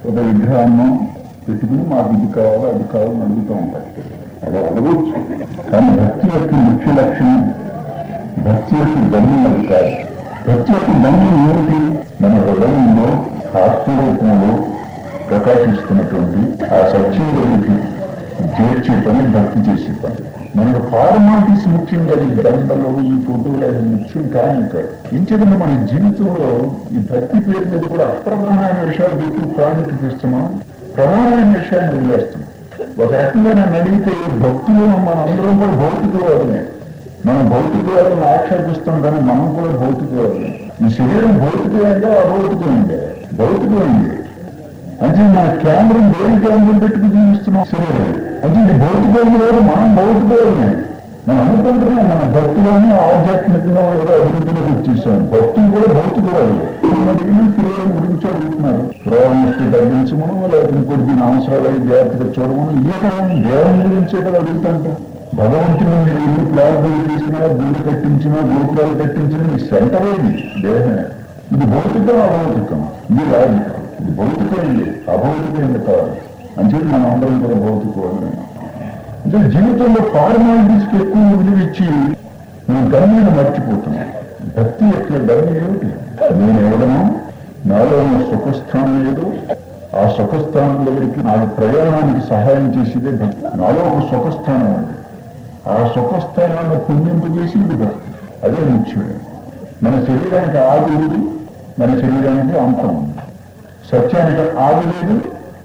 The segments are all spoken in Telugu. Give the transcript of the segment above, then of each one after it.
ఒక విగ్రహాన్ని పెట్టుకుని మాకు ఇది కావాలో అది కావాలని అడుగుతూ ఉంటారు అది అడగచ్చు కానీ భక్తి యొక్క ముఖ్య లక్షణం భక్తి యొక్క గమ్యం అది కాదు భక్తి యొక్క గమ్యం ఏమిటి మన హృదయంలో ఆత్మరూపంలో ప్రకాశిస్తున్నటువంటి ఆ సత్యంలోకి చేర్చే పని భక్తి చేసే పని మనకు ఫార్మాలిటీస్ ముఖ్యం కాదు ఈ దండలు ఈ ఫోటోలు అది ముఖ్యం కానీ కాదు ఇంచేతంటే మన జీవితంలో ఈ భక్తి పేరు మీద కూడా అప్రధానమైన విషయాలు పెట్టి ప్రాముఖ్యత ఇస్తున్నాం ప్రధానమైన విషయాన్ని వదిలేస్తున్నాం ఒక రకంగా నన్ను అడిగితే భక్తులు మన అందరం కూడా భౌతికవాదమే మనం భౌతికవాదం ఆక్షేపిస్తాం కానీ మనం కూడా భౌతికవాదమే ఈ శరీరం భౌతికమైందా అభౌతికమైందే భౌతికమైంది అంటే మన కేంద్రం దేని కేంద్రం పెట్టుకు జీవిస్తున్నాం శరీరం అంటే ఇది భౌతికమైన వేరు మనం భౌతికమే మనం అనుకుంటున్నాం మన భక్తులని ఆధ్యాత్మికంగా ఏదో అభివృద్ధిలోకి వచ్చేసాం భక్తులు కూడా భౌతికవాదు అడిగిన శరీరం గురించి అడుగుతున్నారు రోగముక్తి తగ్గించమను లేకపోతే ఇంకోటి అవసరాలు అయి జాగ్రత్తగా చూడమను ఇదే కదా దేవం గురించే కదా అడుగుతుంట భగవంతుని మీరు ఇల్లు ప్రార్థన చేసినా గుళ్ళు కట్టించినా గోపురాలు కట్టించినా మీ సెంటర్ ఏది దేహమే ఇది భౌతికం అభౌతికం ఇది రాజకం ఇది భౌతికమైంది అభౌతికమైంది కాదు అంటే మనం అందరం కూడా భౌతికవాదమే అంటే జీవితంలో ఫార్మాలిటీస్కి ఎక్కువ విలువిచ్చి మనం గమ్యాన్ని మర్చిపోతున్నాం భక్తి యొక్క గమ్యం ఏమిటి నేను ఎవడను నాలో ఉన్న సుఖస్థానం ఏదో ఆ సుఖస్థానం దగ్గరికి నాకు ప్రయాణానికి సహాయం చేసేదే భక్తి నాలో ఒక సుఖస్థానం ఉంది ఆ సుఖస్థానాన్ని పుణ్యింపజేసింది భక్తి అదే ముఖ్యమే మన శరీరానికి ఆది ఉంది మన శరీరానికి అంతం ఉంది సత్యానికి ఆది లేదు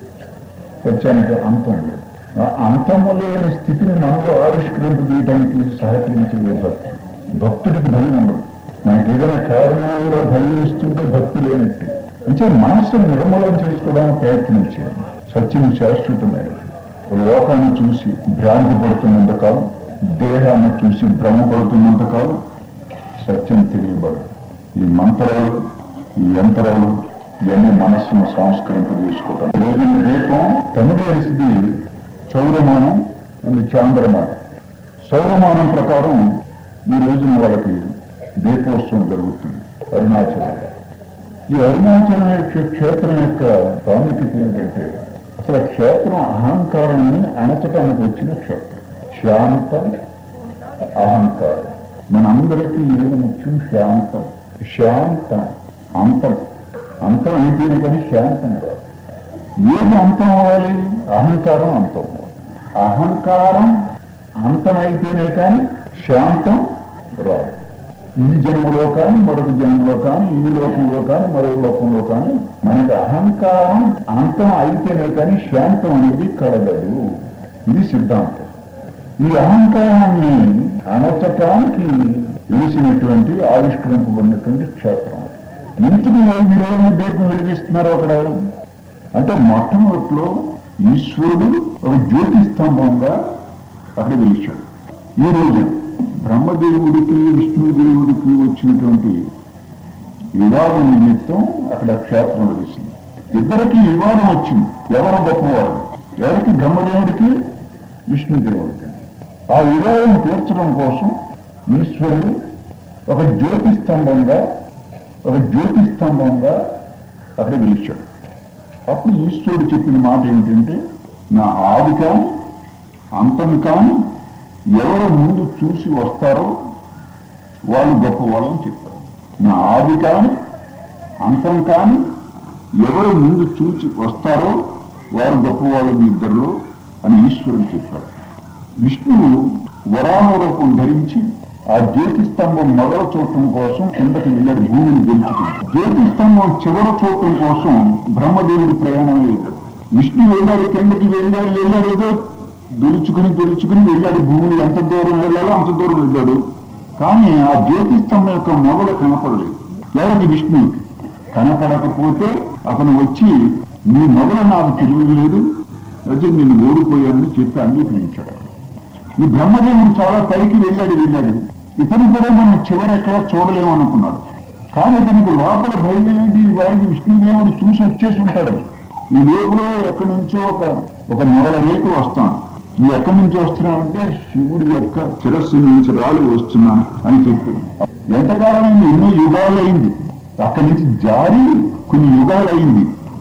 సత్యానికి అంతం లేదు ఆ అంతము లేని స్థితిని మనలో ఆవిష్కరింపజేయడానికి సహకరించే భక్తి భక్తుడికి భయం ఉండదు మనకి ఏదైనా కారణంలో భయం ఇస్తుంటే భక్తి లేనట్టు అంటే మనస్సును నిర్మలం చేసుకోవడానికి ప్రయత్నించాడు సత్యం శాశ్వతమైనది లోకాన్ని చూసి భ్రాంతి పడుతున్నంత కాలం దేహాన్ని చూసి భ్రమ పడుతున్నంత కాలం సత్యం తెలియబడదు ఈ మంత్రాలు ఈ యంత్రాలు ఇవన్నీ మనస్సును సంస్కరింపజేసుకోవటం రోజు దీపం తమిళ వేసింది చౌరమానం అండ్ చాంద్రమానం సౌరమానం ప్రకారం ఈ రోజున వాళ్ళకి దీపోత్సవం జరుగుతుంది అరుణాచలం ఈ అరుణాచలం యొక్క క్షేత్రం యొక్క ప్రాముఖ్యత ఏంటంటే అసలు ఆ క్షేత్రం అహంకారాన్ని అణచడానికి వచ్చిన క్షేత్రం శాంత అహంకారం మనందరికీ ఏది ముఖ్యం శాంతం శాంతం అంతం అంతం అయిపోయిన కానీ శాంతం కాదు ఏది అంతం అవ్వాలి అహంకారం అంతం అవ్వాలి. అహంకారం అంతమైతేనే కానీ శాంతం రాదు ఈ జన్మలో కానీ మరొక జన్మలో కానీ ఈ లోకంలో కానీ మరొక లోకంలో కానీ మనకి అహంకారం అంతం అయితేనే కానీ శాంతం అనేది కలగదు ఇది సిద్ధాంతం ఈ అహంకారాన్ని అణచటానికి వెలిసినటువంటి ఆవిష్కరింపబడినటువంటి క్షేత్రం ఎందుకు మీరు దీపం వెలిగిస్తున్నారు అక్కడ అంటే మొట్టమొదట్లో ఈశ్వరుడు ఒక జ్యోతి స్తంభంగా అక్కడ వెలిచాడు ఈ రోజు బ్రహ్మదేవుడికి విష్ణుదేవుడికి వచ్చినటువంటి వివాదం నిమిత్తం అక్కడ క్షేత్రం వెలిసింది ఇద్దరికి వివాదం వచ్చింది ఎవరు గొప్పవారు ఎవరికి బ్రహ్మదేవుడికి విష్ణుదేవుడికి ఆ వివాదం తీర్చడం కోసం ఈశ్వరుడు ఒక జ్యోతి స్తంభంగా ఒక జ్యోతి స్తంభంగా అక్కడ పిలిచాడు అప్పుడు ఈశ్వరుడు చెప్పిన మాట ఏంటంటే నా ఆది కాని అంతం కాని ఎవరు ముందు చూసి వస్తారో వాళ్ళు గొప్ప వాళ్ళని చెప్పారు నా ఆది కాని అంతం కాని ఎవరు ముందు చూసి వస్తారో వారు గొప్ప వాళ్ళు మీ ఇద్దరిలో అని ఈశ్వరుడు చెప్పాడు విష్ణువు వరాహ రూపం ధరించి ఆ జ్యోతి స్తంభం మొదలు చూడటం కోసం కిందకి వెళ్ళాడు భూమిని గెలుచుకుంది జ్యోతి స్తంభం చివర చూడటం కోసం బ్రహ్మదేవుడి ప్రయాణం లేదు విష్ణు వెళ్ళాడు కిందకి వెళ్ళాడు వెళ్ళాడు ఏదో గెలుచుకుని గెలుచుకుని వెళ్ళాడు భూమిని ఎంత దూరం వెళ్ళాలో అంత దూరం వెళ్ళాడు కానీ ఆ జ్యోతి స్తంభం యొక్క మొదలు కనపడలేదు ఎవరికి విష్ణువుకి కనపడకపోతే అతను వచ్చి నీ మొదలు నాకు తెలియలేదు అయితే నేను ఓడిపోయానని చెప్పి అంగీకరించాడు ఈ బ్రహ్మదేవుడు చాలా పైకి వెళ్ళాడు వెళ్ళాడు ఇతను కూడా మనం చివరి ఎక్కడ చూడలేము అనుకున్నాడు కానీ ఇతనికి లోపల బయలుదేరి వారికి విష్ణుదేవుడు చూసి వచ్చేసి ఉంటాడు ఈ లోపల ఎక్కడి నుంచో ఒక ఒక నెల రేపు వస్తాను నువ్వు ఎక్కడి నుంచి వస్తున్నావంటే శివుడి యొక్క శిరస్సు నుంచి రాలి వస్తున్నాను అని చెప్పి ఎంతకాలం అయింది ఎన్నో యుగాలు అయింది అక్కడి నుంచి జారి కొన్ని యుగాలు అయింది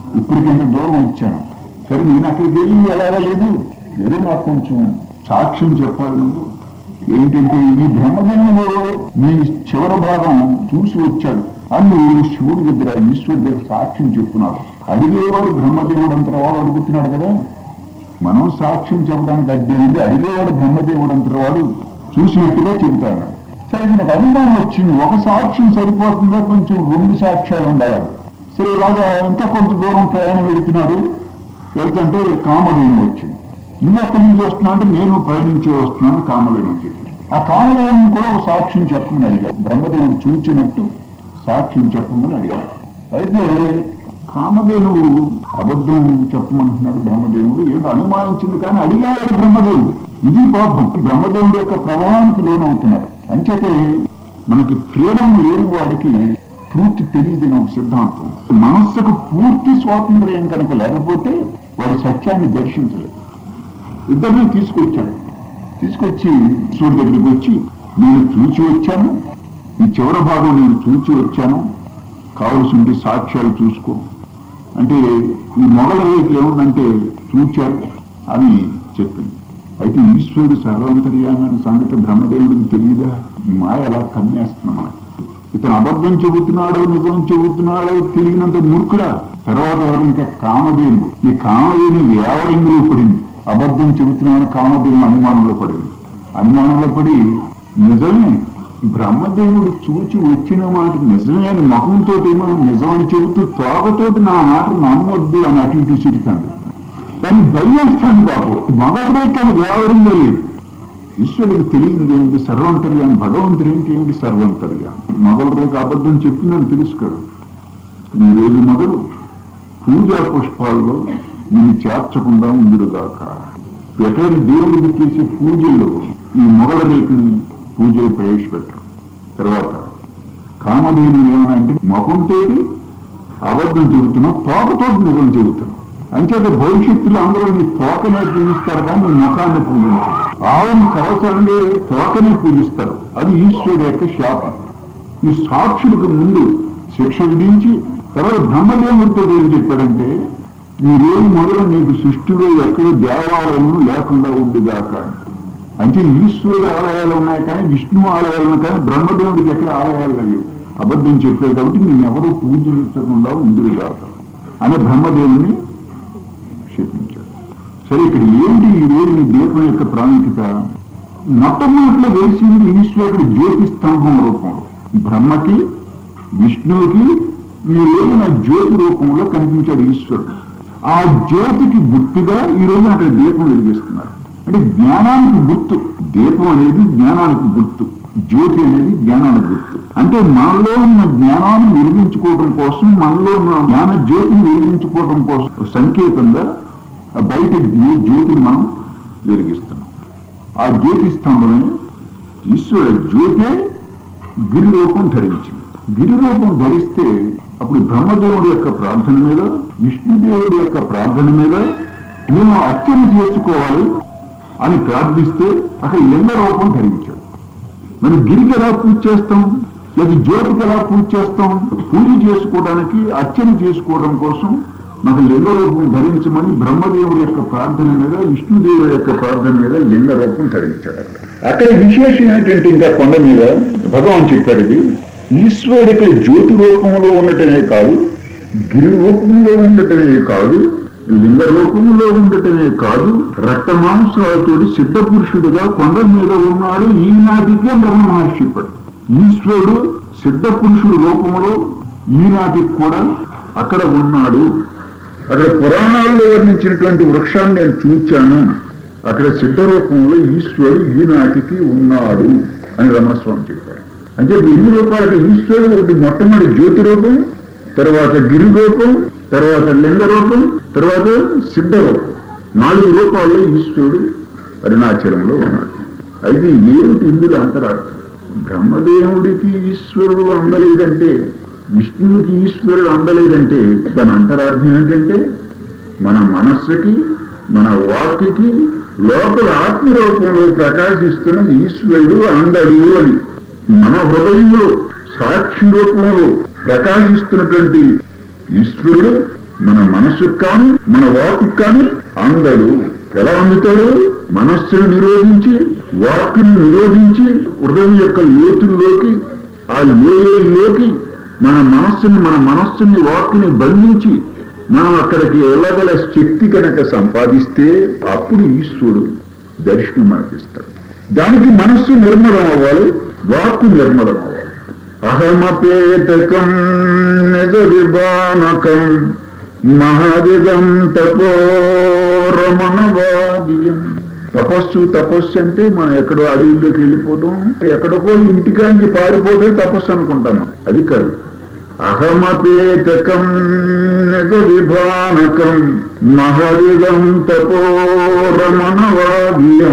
ఇప్పటికి ఇంత దూరం వచ్చాను సరే నేను అక్కడికి వెళ్ళి ఎలా లేదు ఏదో నాకు కొంచెం సాక్ష్యం చెప్పాలి నువ్వు ఏంటంటే ఈ బ్రహ్మదేవుడు మీ చివరి భాగం చూసి వచ్చాడు అని నువ్వు శివుడి దగ్గర ఈశ్వరుడి దగ్గర సాక్ష్యం చెప్తున్నాడు అడిగేవాడు బ్రహ్మదేవుడు అంతటి వాడు అడుగుతున్నాడు కదా మనం సాక్ష్యం చెప్పడానికి అడ్డేది అడిగేవాడు బ్రహ్మదేవుడు అంతటి వాడు చూసినట్టుగా చెబుతాడు సరే నాకు అనుమానం వచ్చింది ఒక సాక్ష్యం సరిపోతుందా కొంచెం రెండు సాక్ష్యాలు ఉండాలి సరే ఇలాగా ఇంకా కొంత దూరం ప్రయాణం వెళుతున్నాడు వెళ్తుంటే కామధేను వచ్చింది నువ్వు ఎక్కడి నుంచి వస్తున్నా అంటే నేను పయనించి వస్తున్నాను కామధేను నుంచి ఆ కామధేను కూడా ఒక సాక్ష్యం చెప్పమని అడిగాడు బ్రహ్మదేవుడు చూచినట్టు సాక్ష్యం చెప్పమని అడిగాడు అయితే కామధేనువు అబద్ధం చెప్పమంటున్నాడు బ్రహ్మదేవుడు ఏదో అనుమానించింది కానీ అడిగాడు బ్రహ్మదేవుడు ఇది పాపం బ్రహ్మదేవుడు యొక్క ప్రభావానికి లోనవుతున్నారు అంచేతే మనకి ఫ్రీడమ్ లేని వాడికి పూర్తి తెలియదని ఒక సిద్ధాంతం మనస్సుకు పూర్తి స్వాతంత్ర్యం కనుక లేకపోతే వాడు సత్యాన్ని దర్శించలేదు ఇద్దరిని తీసుకొచ్చాడు తీసుకొచ్చి సూర్యుడి దగ్గరికి వచ్చి నేను చూచి వచ్చాను ఈ చివరి భాగం నేను చూచి వచ్చాను కావలసింది సాక్ష్యాలు చూసుకో అంటే ఈ మొగల రేపు ఏముందంటే చూచారు అని చెప్పింది అయితే ఈశ్వరుడు సర్వంతర్యామైన సంగతి బ్రహ్మదేవుడికి తెలియదా ఈ మాయ ఎలా కమ్మేస్తుంది మనకి ఇతను అబద్ధం చెబుతున్నాడో నిజం చెబుతున్నాడో తెలియనంత మూర్ఖుడా తర్వాత ఎవరు ఇంకా కామధేను ఈ కామధేను ఏవరింగులో పడింది అబద్ధం చెబుతున్నాడని కామధేను అనుమానంలో పడింది అనుమానంలో పడి నిజమే బ్రహ్మదేవుడు చూచి వచ్చిన మాట నిజమే అని మొహంతో ఏమో నిజం అని చెబుతూ తోకతోటి నా మాట నమ్మొద్దు అని అటు ఇటు చిరికాను దాన్ని భయస్తాను బాబు మగడేకాను దేవరిందో లేదు ఈశ్వరుడికి తెలియదు ఏమిటి సర్వంతర్యాన్ని భగవంతుడు ఏంటి ఏమిటి సర్వంతర్యాన్ని మొదలు రేపు అబద్ధం చెప్పిందని తెలుసుకోడు ఈ రోజు మొదలు పూజా పుష్పాల్లో నేను చేర్చకుండా ఉందిరుగాక ఎటువంటి దేవుడికి చేసే పూజల్లో ఈ మొగల రేపుని పూజలు ప్రవేశపెట్టరు తర్వాత కామధేను ఏమైనా అంటే ముఖంతోటి అబద్ధం చెబుతున్నాం తోకతో నిజం చెబుతున్నాం అంచేత భవిష్యత్తులో అందరూ నీ తోకనే పూజిస్తారు కానీ నీ ముఖాన్ని పూజించారు ఆవుని కవచాన్ని తోకనే పూజిస్తారు అది ఈశ్వరుడు యొక్క శాపం ఈ సాక్షులకు ముందు శిక్ష విధించి తర్వాత బ్రహ్మదేవుడితో ఏం చెప్పాడంటే ఈ రోజు మొదలు నీకు సృష్టిలో ఎక్కడ దేవాలయం లేకుండా ఉందిగాక అంటే ఈశ్వరుడు ఆలయాలు ఉన్నాయి కానీ విష్ణు ఆలయాలు ఉన్నాయి కానీ బ్రహ్మదేవుడికి ఎక్కడ ఆలయాలు లేవు అబద్ధం చెప్పారు కాబట్టి నేను ఎవరు పూజించకుండా ఉందిగాక అని బ్రహ్మదేవుని క్షేపించాడు సరే ఇక్కడ ఏంటి ఈ రోజు నీ దీపం యొక్క ప్రాముఖ్యత మొట్టమొదట్లో వేసింది ఈశ్వరుడు జ్యోతి స్తంభం రూపంలో బ్రహ్మకి విష్ణువుకి ఈ రోజు నా జ్యోతి రూపంలో కనిపించాడు ఈశ్వరుడు ఆ జ్యోతికి గుర్తుగా ఈ రోజు అక్కడ దీపం వెలిగిస్తున్నారు అంటే జ్ఞానానికి గుర్తు దీపం అనేది జ్ఞానానికి గుర్తు జ్యోతి అనేది జ్ఞానానికి గుర్తు అంటే మనలో ఉన్న జ్ఞానాన్ని వెలిగించుకోవడం కోసం మనలో ఉన్న జ్ఞాన జ్యోతిని వెలిగించుకోవడం కోసం సంకేతంగా ఆ బయట జ్యో- జ్యోతిని మనం వెలిగిస్తున్నాం ఆ జ్యోతి స్తంభమే ఈశ్వరుడు జ్యోతే గిరి రూపం ధరించింది గిరి రూపం ధరిస్తే అప్పుడు బ్రహ్మదేవుడి యొక్క ప్రార్థన మీద విష్ణుదేవుడి యొక్క ప్రార్థన మీద మేము అర్చన చేసుకోవాలి అని ప్రార్థిస్తే అక్కడ లింగ రూపం ధరించాడు మరి గిరికి ఎలా పూజ చేస్తాం లేదా జ్యోతికి ఎలా పూజ చేస్తాం పూజ చేసుకోవడానికి అర్చన చేసుకోవడం కోసం నాకు లింగ రూపం ధరించమని బ్రహ్మదేవుడి యొక్క ప్రార్థన మీద విష్ణుదేవుడి యొక్క ప్రార్థన మీద లింగ రూపం ధరించాడు అక్కడ. అక్కడ విశేషం ఏంటంటే ఇంకా కొండ మీద భగవాన్ చెప్పాడు ఇది ఈశ్వరుడి ఇక్కడ జ్యోతి రూపంలో ఉండటమే కాదు గిరి రూపంలో ఉండటమే కాదు లింగ రూపంలో ఉండటమే కాదు రక్త మాంసాలతో సిద్ధ పురుషుడుగా కొండ మీద ఉన్నాడు ఈనాటికే బ్రహ్మ మహర్షి చెప్పాడు ఈశ్వరుడు సిద్ధ పురుషుడు రూపంలో ఈనాటికి కూడా అక్కడ ఉన్నాడు అక్కడ పురాణాల్లో వర్ణించినటువంటి వృక్షాన్ని నేను చూచాను అక్కడ సిద్ధ రూపంలో ఈశ్వరుడు ఈనాటికి ఉన్నాడు అని రమణస్వామి చెప్పాడు అంటే ఎన్ని రూపాయలు ఈశ్వరుడు ఒకటి మొట్టమొదటి జ్యోతి రూపం తర్వాత గిరి రూపం తర్వాత లింగ రూపం తర్వాత సిద్ధ రూపం నాలుగు రూపాల్లో ఈశ్వరుడు అరుణాచలంలో ఉన్నాడు అయితే ఏమిటి ఇందులో అంతరార్థం బ్రహ్మదేవుడికి ఈశ్వరుడు అందలేదంటే విష్ణువుకి ఈశ్వరుడు అందలేదంటే దాని అంతరార్థం ఏంటంటే మన మనస్సుకి మన వాక్కి లోపల ఆత్మరూపంలో ప్రకాశిస్తున్న ఈశ్వరుడు అందడు అని మన హృదయంలో సాక్షి రూపంలో ప్రకాశిస్తున్నటువంటి ఈశ్వరుడు మన మనస్సుకు కానీ మన వాక్కు కానీ అందడు ఎలా అందుతాడు మనస్సును నిరోధించి వాక్కును నిరోధించి హృదయం యొక్క లోతుల్లోకి ఆ లోయల్లోకి మన మనస్సుని మన మనస్సుని వాక్కుని బంధించి మనం అక్కడికి వెళ్ళగల శక్తి కనుక సంపాదిస్తే అప్పుడు ఈశ్వరుడు దర్శనం మనకిస్తాడు దానికి మనస్సు నిర్మలం అవ్వాలి వాక్కు నిర్మలం అవ్వాలి అహమపేతకం నిజ విభానకం మహాదిగం తపోరమణవాదియం తపస్సు తపస్సు అంటే మనం ఎక్కడో అడవిలోకి వెళ్ళిపోవడం ఎక్కడికో ఇంటికానికి పారిపోతే తపస్సు అనుకుంటాము అది కాదు అహమపేతకం నిజ విభానకం మహరిగం తపోరమణవాద్యం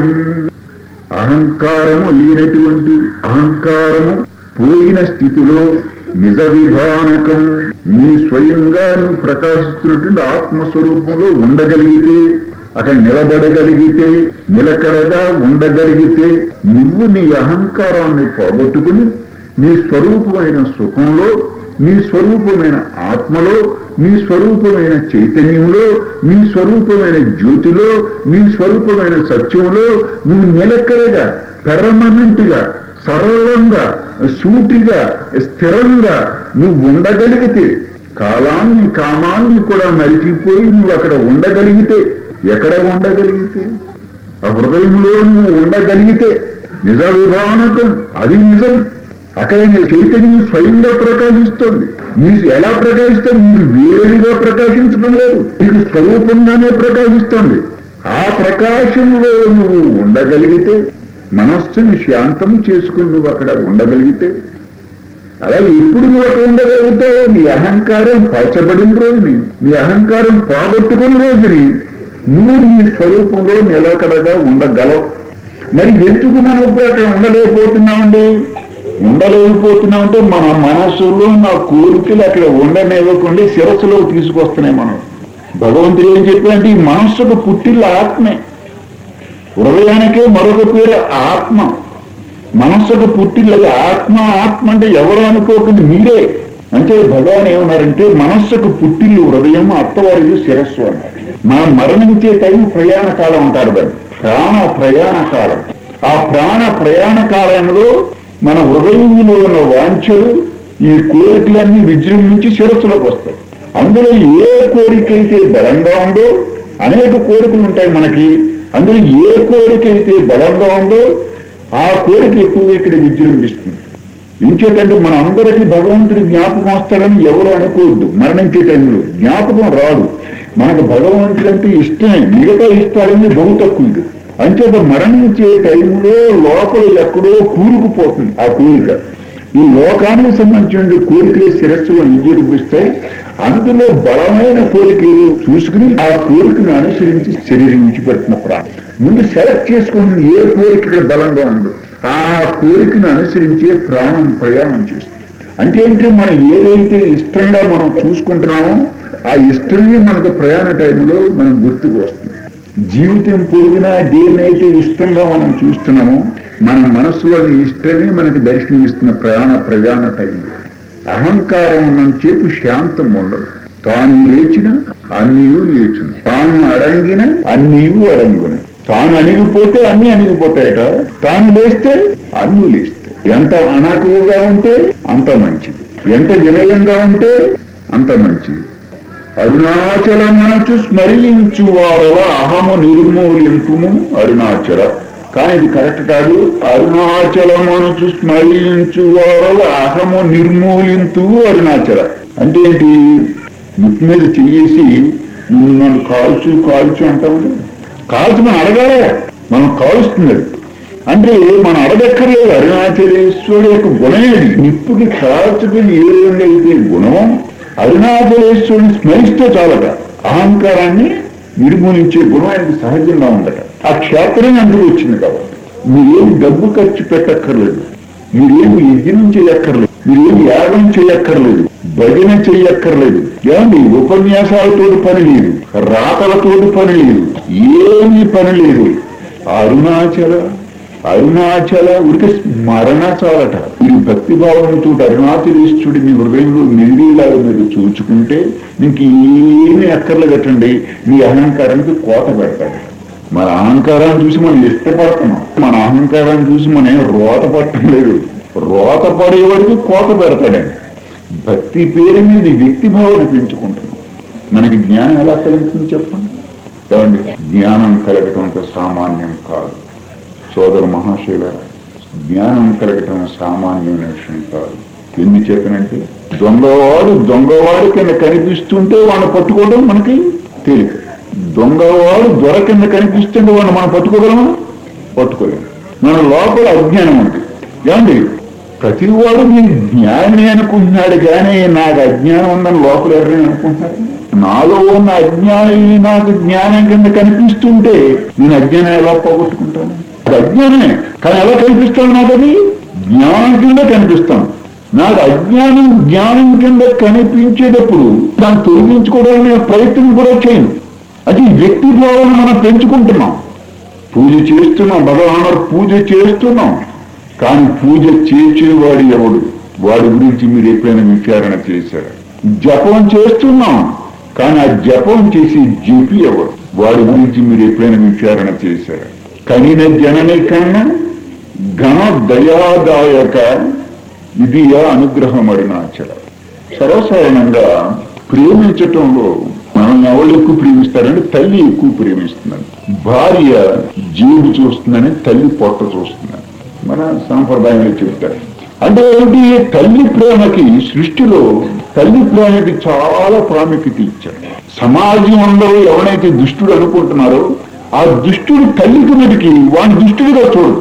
అహంకారము లేనటువంటి అహంకారము పోయిన స్థితిలో నిజ విధానకం నీ స్వయంగా నువ్వు ప్రకాశిస్తున్నటువంటి ఆత్మస్వరూపంలో ఉండగలిగితే అక్కడ నిలబడగలిగితే నిలకడగా ఉండగలిగితే నువ్వు నీ అహంకారాన్ని పోగొట్టుకుని నీ స్వరూపమైన సుఖంలో నీ స్వరూపమైన ఆత్మలో నీ స్వరూపమైన చైతన్యంలో నీ స్వరూపమైన జ్యోతిలో నీ స్వరూపమైన సత్యంలో నువ్వు నిలకడగా పెర్మనెంట్ గా సరళంగా సూటిగా స్థిరంగా నువ్వు ఉండగలిగితే కాలాన్ని కామాన్ని కూడా మరిచిపోయి నువ్వు అక్కడ ఉండగలిగితే ఎక్కడ ఉండగలిగితే ఆ హృదయంలో నువ్వు ఉండగలిగితే నిజ విధానకం అది నిజం అక్కడ నీ చైతన్యం స్వయంగా ప్రకాశిస్తుంది మీరు ఎలా ప్రకాశిస్తుంది మీరు వేరుగా ప్రకాశించడం లేదు మీకు స్వరూపంగానే ప్రకాశిస్తుంది ఆ ప్రకాశంలో నువ్వు ఉండగలిగితే మనస్సుని శాంతం చేసుకుని నువ్వు అక్కడ ఉండగలిగితే అలాగే ఇప్పుడు నువ్వు అక్కడ ఉండగలిగితే నీ అహంకారం పరచబడిన రోజుని నీ అహంకారం పోగొట్టుకున్న రోజుని నువ్వు నీ స్వరూపంలో నిలకడగా ఉండగలవు మరి ఎందుకు మనం ఇప్పుడు అక్కడ ఉండలేకపోతున్నామండి ఉండలేకపోతున్నామంటే మన మనస్సులో నా కోరికలు అక్కడ ఉండనివ్వకుండా శిరస్సులో తీసుకొస్తున్నాయి మనం భగవంతుడు ఏం చెప్పాడంటే ఈ మనస్సుకు పుట్టిల్ల ఆత్మే హృదయానికే మరొక పేరు ఆత్మ మనస్సుకు పుట్టిల్లది ఆత్మ ఆత్మ అంటే ఎవరు అనుకోకుండా మీరే అంటే భగవాన్ ఏమన్నారంటే మనస్సుకు పుట్టిల్లు హృదయం అత్తవారి శిరస్సు అన్నారు మనం మరణించే టైం ప్రయాణ కాలం అంటారు దాన్ని ప్రాణ ప్రయాణ కాలం ఆ ప్రాణ ప్రయాణ కాలంలో మన హృదయంలో ఉన్న వాంఛలు ఈ కోరికలన్నీ విజృంభించి శిరస్సులోకి వస్తాయి అందులో ఏ కోరిక అయితే బలంగా ఉందో అనేక కోరికలు ఉంటాయి మనకి అందులో ఏ కోరిక అయితే బలంగా ఉందో ఆ కోరిక ఎక్కువగా ఇక్కడ విజృంభిస్తుంది ఇంకేటంటే మన అందరికీ భగవంతుడి జ్ఞాపకం వస్తాడని ఎవరు అనుకోవద్దు మరణించే టైంలో జ్ఞాపకం రాదు మనకు భగవంతుడు అంటే ఇష్టమే మిగతా ఇష్టాలన్నీ బహు తక్కువ ఇది అంచేత మరణించే టైంలో లోపల ఎక్కడో కూరుకుపోతుంది ఆ కోరిక ఈ లోకానికి సంబంధించిన కోరికలు శిరస్సులో విజృంభిస్తాయి అందులో బలమైన కోరికలు చూసుకుని ఆ కోరికను అనుసరించి శరీరం విడిచిపెడుతున్న ప్రాణం ముందు సెలెక్ట్ చేసుకుని ఏ కోరిక ఇక్కడ బలంగా ఉందో ఆ కోరికను అనుసరించే ప్రాణం ప్రయాణం చేస్తుంది అంటే ఏంటి మనం ఏదైతే ఇష్టంగా మనం చూసుకుంటున్నామో ఆ ఇష్టమే మనకు ప్రయాణ టైంలో మనం గుర్తుకు వస్తుంది జీవితం పొడిగినా దేన్నైతే ఇష్టంగా మనం చూస్తున్నామో మన మనస్సులోని ఇష్టమే మనకి దర్శనమిస్తున్న ప్రయాణ ప్రయాణ టైంలో అహంకారం ఉన్నంతసేపు శాంతం ఉండదు తాను లేచిన అన్నీయు లేచును తాను అడంగిన అన్నీయు అడంగున తాను అణిగిపోతే అన్ని అణిగిపోతాయట తాను లేస్తే అన్నీ లేస్తాయి ఎంత అనాకుగా ఉంటే అంత మంచిది ఎంత వినయంగా ఉంటే అంత మంచిది అరుణాచల మనసు స్మరించు వారల అహము నిర్మూలింపుము అరుణాచల కానీ ఇది కరెక్ట్ కాదు అరుణాచల మనసు స్మరించు వారల అహము నిర్మూలింతు అరుణాచల అంటే ఏంటి ముక్కు మీద చెయ్యేసి నువ్వు నన్ను కాల్చు కాల్చు అంటాము కాల్చు మనం అడగాలే మనం కాలుస్తుంది అది. అంటే మనం అడగక్కర్లేదు అరుణాచలేశ్వరుడు యొక్క గుణమేది నిప్పుకి కాల్చుకుని ఏ విధంగా అయితే గుణమో అరుణాచలేశ్వరుని స్మరిస్తే చాలట అహంకారాన్ని నిర్మూలించే గుణం ఆయనకి సహజంగా ఉందట ఆ క్షేత్రం అందుకు వచ్చింది కాబట్టి మీరేమి డబ్బు ఖర్చు పెట్టక్కర్లేదు మీరేమి యజ్ఞం చేయక్కర్లేదు మీరేమి యాగం చేయక్కర్లేదు భజన చెయ్యక్కర్లేదు ఏమండి ఉపన్యాసాలతో పని లేదు రాతలతో పని లేదు ఏమీ పని లేదు అరుణాచల అరుణాచల ఉడికి స్మరణ చాలట మీరు భక్తి భావంతో అరుణాచలేశ్వరుడి మీ హృదయంలో నిలిలాగా మీరు చూచుకుంటే మీకు ఏమీ అక్కర్లు కట్టండి మీ అహంకారానికి కోత పెడతాడు మన అహంకారాన్ని చూసి మనం ఇష్టపడుతున్నాం మన అహంకారాన్ని చూసి మనం ఏం రోత పట్టడం లేదు రోత పడేవాడికి కోత పెడతాడండి భక్తి పేరు మీద వ్యక్తి భావన పెంచుకుంటున్నాం మనకి జ్ఞానం ఎలా కలుగుతుంది చెప్పండి ఏమండి జ్ఞానం కలగటం అంత సామాన్యం కాదు సోదర మహాశైల జ్ఞానం కలగటం సామాన్యమైన విషయం కాదు ఎన్ని చేతనంటే దొంగవాడు దొంగవాడు కింద కనిపిస్తుంటే వాడిని పట్టుకోవడం మనకి తేలిక దొంగవాడు దొర కింద కనిపిస్తుంటే వాడిని మనం పట్టుకోగలమా పట్టుకోలేము మన లోపల అజ్ఞానం ఉంది ఏమండి ప్రతివాడు నేను జ్ఞాని అనుకుంటున్నాడు కానీ నాకు అజ్ఞానం ఉందని లోపల ఎవరైనా అనుకుంటున్నాడు నాలో ఉన్న అజ్ఞానం నాకు జ్ఞానం కింద కనిపిస్తుంటే నేను అజ్ఞానం ఎలా పోగొట్టుకుంటాను అది అజ్ఞానమే కానీ ఎలా కనిపిస్తాను నాకు అది జ్ఞానం కింద కనిపిస్తాను నాకు అజ్ఞానం జ్ఞానం కింద కనిపించేటప్పుడు దాన్ని తొలగించుకోవడానికి నేను ప్రయత్నం కూడా చేయను అది వ్యక్తి భావన మనం పెంచుకుంటున్నాం పూజ చేస్తున్నాం భగవాను పూజ చేస్తున్నాం కానీ పూజ చేసేవాడు ఎవడు వాడి గురించి మీరు ఎప్పుడైనా విచారణ చేశారా జపం చేస్తున్నాం కానీ ఆ జపం చేసి జపి ఎవడు వాడి గురించి మీరు ఎప్పుడైనా విచారణ చేశారా కనిన జనని కన్నా ఘన దయాదాయక ఇది అనుగ్రహం అరుణాచల సర్వసాధారణంగా ప్రేమించటంలో మనం ఎవరు ఎక్కువ ప్రేమిస్తారంటే తల్లి ఎక్కువ ప్రేమిస్తున్నారు భార్య జీవుడు చూస్తుందని తల్లి పొట్ట చూస్తుందని మన సాంప్రదాయంలో చెప్తారు అంటే ఏంటి తల్లి ప్రేమకి సృష్టిలో తల్లి ప్రేమకి చాలా ప్రాముఖ్యత ఇచ్చారు సమాజం అందరూ ఎవరైతే దుష్టుడు అనుకుంటున్నారో ఆ దుష్టుడు తల్లికి మీదకి వాడిని దుష్టుడిగా చూడదు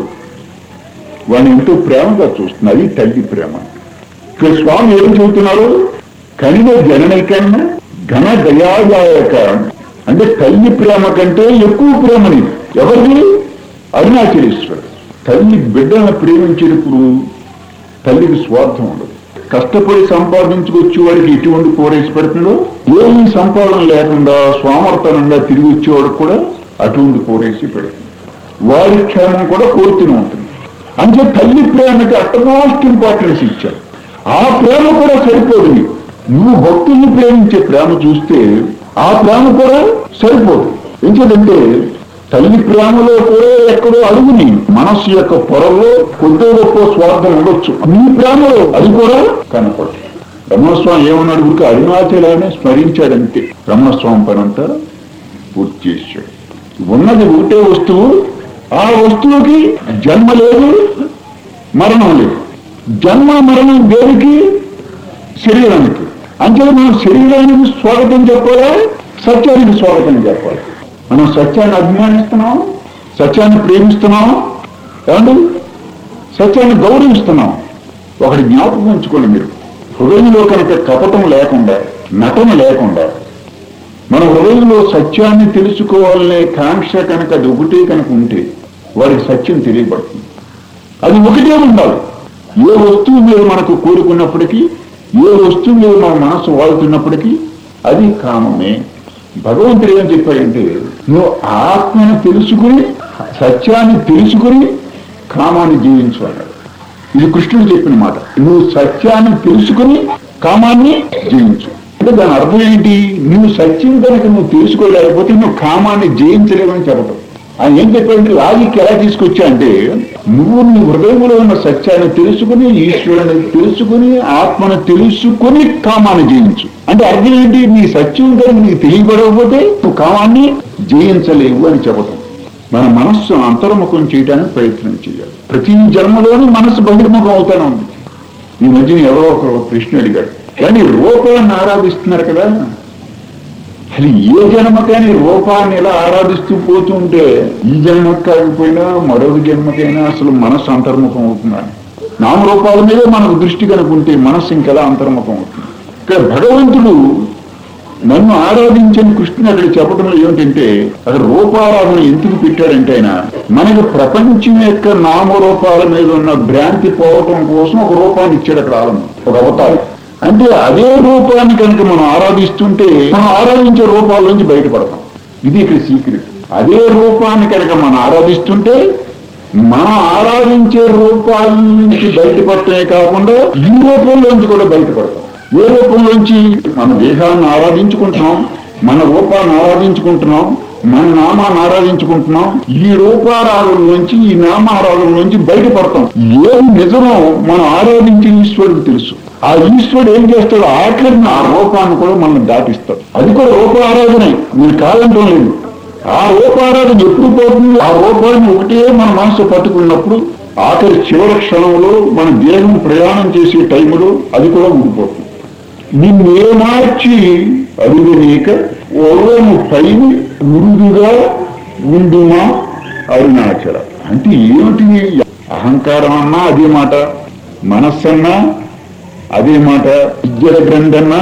వాడిని ఎంతో ప్రేమగా చూస్తుంది అది తల్లి ప్రేమ ఇక్కడ స్వామి ఏం చెబుతున్నారు కనిన జనని కన్నా ఘన దయాదాయక అంటే తల్లి ప్రేమ కంటే ఎక్కువ ప్రేమని ఎవరిది అరుణాచలేశ్వరుడు తల్లి బిడ్డలను ప్రేమించేటప్పుడు తల్లికి స్వార్థం ఉండదు కష్టపడి సంపాదించుకొచ్చే వాడికి ఎటువంటి కోరేసి పెడుతుందో ఏమీ సంపాదన లేకుండా స్వామర్థనంగా తిరిగి వచ్చేవాడికి కూడా అటువంటి కోరేసి పెడుతుంది వారి క్షేమం కూడా కోరుతూనే ఉంటుంది అంటే తల్లి ప్రేమకి అటమోస్ట్ ఇంపార్టెన్స్ ఇచ్చారు ఆ ప్రేమ కూడా సరిపోదు నీకు. నువ్వు భక్తుల్ని ప్రేమించే ప్రేమ చూస్తే ఆ ప్రేమ కూడా సరిపోదు ఎందుకంటే తల్లి ప్రేమలో కూడా ఎక్కడో అడుగుని మనస్సు యొక్క పొరల్లో కొద్ది గొప్ప స్వార్థం ఉండొచ్చు నీ ప్రేమలో అది కూడా కనపడదు రమణస్వామి ఏమన్నాడు ఊరికి అరుణాచలాన్ని స్మరించాడంతే రమణస్వామి పనంతా పూర్తి చేశాడు ఉన్నది ఒకటే వస్తువు ఆ వస్తువుకి జన్మ లేదు మరణం లేదు జన్మ మరణం దేనికి శరీరానికి అంటే మనం శరీరానికి స్వాగతం చెప్పాలా సత్యానికి స్వాగతం చెప్పాలి మనం సత్యాన్ని అభిమానిస్తున్నాం సత్యాన్ని ప్రేమిస్తున్నాం ఏమండి సత్యాన్ని గౌరవిస్తున్నాం ఒకటి జ్ఞాపకం ఉంచుకోండి మీరు హృదయంలో కనుక కపటం లేకుండా నటన లేకుండా మన హృదయంలో సత్యాన్ని తెలుసుకోవాలనే కాంక్ష కనుక అది ఒకటే కనుక ఉంటే వారికి సత్యం తెలియబడుతుంది అది ఒకటే ఉండాలి ఏ వస్తువు మీద మనకు కోరుకున్నప్పటికీ ఏ వస్తువు మీద మన మనసు వాడుతున్నప్పటికీ అది కామమే భగవంతుడు ఏం చెప్పాడంటే నువ్వు ఆత్మను తెలుసుకుని సత్యాన్ని తెలుసుకుని కామాన్ని జీవించు అన్నాడు ఇది కృష్ణుడు చెప్పిన మాట నువ్వు సత్యాన్ని తెలుసుకుని కామాన్ని జయించు అంటే దాని అర్థం ఏంటి నువ్వు సత్యం కనుక నువ్వు తెలుసుకోలేకపోతే నువ్వు కామాన్ని జయించలేవని చెప్పటం ఆయన ఏం చెప్పాడంటే లాజిక్ ఎలా తీసుకొచ్చా అంటే నువ్వు నీ హృదయంలో ఉన్న సత్యాన్ని తెలుసుకుని ఈశ్వరుని తెలుసుకుని ఆత్మను తెలుసుకుని కామాన్ని జయించు అంటే అర్థం ఏంటి నీ సత్యం కనుక నీకు తెలియబడకపోతే నువ్వు కామాన్ని జయించలేవు అని చెప్పటం మన మనస్సు అంతర్ముఖం చేయడానికి ప్రయత్నం చేయాలి ప్రతి జన్మలోనూ మనస్సు బహిర్ముఖం అవుతానే ఉంది ఈ మధ్యన ఎవరో ఒక ప్రశ్న అడిగాడు కానీ రూపాన్ని ఆరాధిస్తున్నారు కదా అది ఏ జన్మకైనా ఈ రూపాన్ని ఇలా ఆరాధిస్తూ పోతుంటే ఈ జన్మకు కాకపోయినా మరొక జన్మకైనా అసలు మనస్సు అంతర్ముఖం అవుతున్నాడు నామరూపాల మీదే మనకు దృష్టి కనుకుంటే మనస్సు ఇంకెలా అంతర్ముఖం అవుతుంది ఇక్కడ భగవంతుడు నన్ను ఆరాధించని కృష్ణుని అక్కడ చెప్పడంలో ఏమిటంటే అక్కడ రూపారాధన ఎందుకు పెట్టాడంటే ఆయన మనకి ప్రపంచం యొక్క నామరూపాల మీద ఉన్న భ్రాంతి పోవటం కోసం ఒక రూపాన్ని ఇచ్చాడు అక్కడ ఆలంబం ఒక అవతారం అంటే అదే రూపాన్ని కనుక మనం ఆరాధిస్తుంటే మనం ఆరాధించే రూపాల నుంచి బయటపడతాం ఇది ఇక్కడ సీక్రెట్ అదే రూపాన్ని కనుక మనం ఆరాధిస్తుంటే మనం ఆరాధించే రూపాల నుంచి బయటపడటమే కాకుండా ఈ రూపంలోంచి కూడా బయటపడతాం ఏ రూపంలోంచి మన దేహాన్ని ఆరాధించుకుంటున్నాం మన రూపాన్ని ఆరాధించుకుంటున్నాం మన నామాన్ని ఆరాధించుకుంటున్నాం ఈ రూపారాధన నుంచి ఈ నామారాధన నుంచి బయటపడతాం ఏం నిజమో మనం ఆరాధించే ఈశ్వరుడికి తెలుసు ఆ ఈశ్వరుడు ఏం చేస్తాడు ఆఖరిని ఆ రూపాన్ని కూడా మనం దాటిస్తాడు అది కూడా రూపారాధనే మీరు కాదంటం లేదు ఆ రూపారాధన ఎప్పుడు పోతుంది ఆ రూపాన్ని ఒకటే మన మనసు పట్టుకున్నప్పుడు ఆఖరి చివరి క్షణంలో మన దేహం ప్రయాణం చేసే టైంలో అది కూడా ఉండిపోతుంది నిన్నే మార్చి అరుగనీక ఓరము పైన ఉరుదుగా ఉండుమా అరుణాచల అంటే ఏమిటి అహంకారం అన్నా అదే మాట మనస్సన్నా అదే మాట చిజ్జల గ్రంథన్నా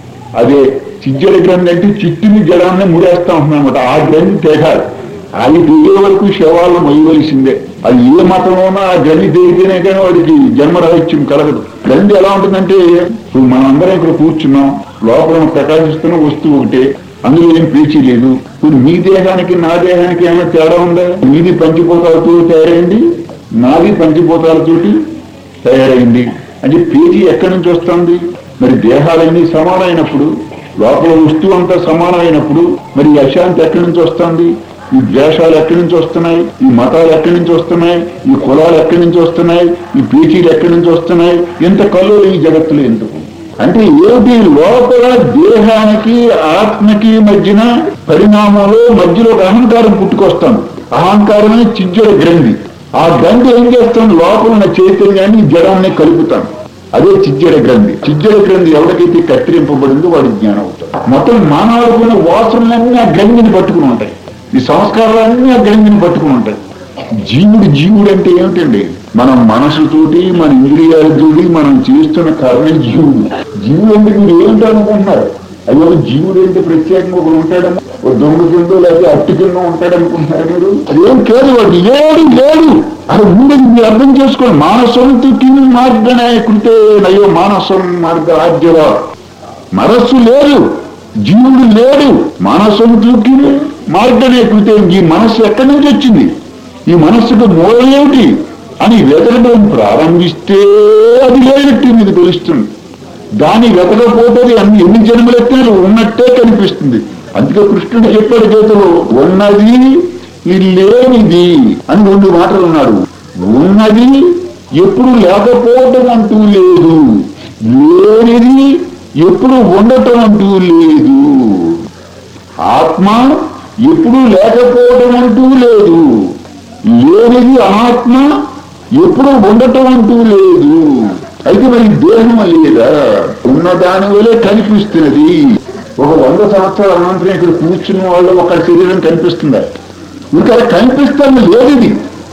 అదే చిజ్జల గ్రంథి అంటే చిట్టిని జడాన్ని ముడేస్తా ఉంటున్నమాట ఆ గ్రంథి తెగాలి అది తెగే వరకు శవాలను మొయ్యవలసిందే అది ఏ మతంలోనో ఆ గ్రంథి తెగితేనే కానీ వాడికి జన్మరహస్యం కలగదు గ్రంథి ఎలా ఉంటుందంటే ఇప్పుడు మనం అందరం ఇక్కడ కూర్చున్నాం లోపల ప్రకాశిస్తున్న వస్తువు ఒకటే అందులో ఏం పేచీ లేదు ఇప్పుడు మీ దేహానికి నా దేహానికి ఏమైనా తేడా ఉందా మీది పంచిపోతాలతో తయారైంది నాది పంచిపోతాలతోటి తయారైంది అంటే పేజీ ఎక్కడి నుంచి వస్తుంది మరి దేహాలన్నీ సమానమైనప్పుడు లోపల వస్తువు అంతా సమానమైనప్పుడు మరి ఈ అశాంతి ఎక్కడి నుంచి వస్తుంది ఈ ద్వేషాలు ఎక్కడి నుంచి వస్తున్నాయి ఈ మతాలు ఎక్కడి నుంచి వస్తున్నాయి ఈ కులాలు ఎక్కడి నుంచి వస్తున్నాయి ఈ పేచీలు ఎక్కడి నుంచి వస్తున్నాయి ఎంత కళ్ళు ఈ జగత్తులో ఎందుకు అంటే ఏమిటి లోపల దేహానికి ఆత్మకి మధ్యన పరిణామంలో మధ్యలో ఒక అహంకారం పుట్టుకొస్తాం అహంకారమే చిజ్జుల గ్రంథి ఆ గ్రంథి ఏం చేస్తాం లోపల ఉన్న చైతన్యాన్ని జడాన్ని కలుపుతాం అదే చిజ్జడ గ్రంథి చిజ్జడ గ్రంథి ఎవరికైతే కత్తిరింపబడిందో వాడి జ్ఞానం అవుతాడు మొత్తం మానవుడుకున్న వాసనలన్నీ ఆ గ్రంథిని పట్టుకుని ఉంటాయి ఈ సంస్కారాలన్నీ ఆ గ్రంథిని పట్టుకుని ఉంటాయి జీవుడు జీవుడు అంటే ఏమిటండి మనం మనసుతోటి మన ఇంద్రియాలతోటి మనం చేస్తున్న కర్మే జీవుడు జీవుడు అంటే మీరు ఏమిటో అనుకుంటున్నారు అయ్యో జీవుడు ఏంటి ప్రత్యేకంగా ఒకడు ఉంటాడేమో ఓ దొంగ కిందో లేకపోతే అట్టి కింద ఉంటాడనుకుంటున్నారు మీరు అదేం కేదు వాడు లేడు లేడు అది ఉండేది మీరు అర్థం చేసుకోండి మానసంతో కింద మార్గనే కృతే అయ్యో మానసం మార్గ ఆద్యవా మనస్సు లేదు జీవుడు లేడు మనస్సుకి మార్గనే కృతే ఈ మనస్సు ఎక్కడి నుంచి వచ్చింది ఈ మనస్సుకు మూలమేమిటి అని వెతకడం ప్రారంభిస్తే అది లేనట్టు మీకు తెలుస్తుంది దాని వెతకపోతే అన్ని ఎన్ని జన్మలెత్తారు ఉన్నట్టే కనిపిస్తుంది అందుకే కృష్ణుడు చెప్పాడు చేతులు ఉన్నది ఇది లేనిది అని రెండు మాటలు ఉన్నాడు ఉన్నది ఎప్పుడు లేకపోవటం అంటూ లేదు లేనిది ఎప్పుడు ఉండటం అంటూ లేదు ఆత్మ ఎప్పుడు లేకపోవటం అంటూ లేదు లేనిది ఆత్మ ఎప్పుడు ఉండటం అంటూ లేదు అయితే మరి దేహం లేదా ఉన్న దాని వలే కనిపిస్తున్నది ఒక వంద సంవత్సరాల అనంతరం ఇక్కడ కూర్చున్న వాళ్ళు ఒక శరీరం కనిపిస్తుందా ఇంకా కనిపిస్తుంది లేదు ఇది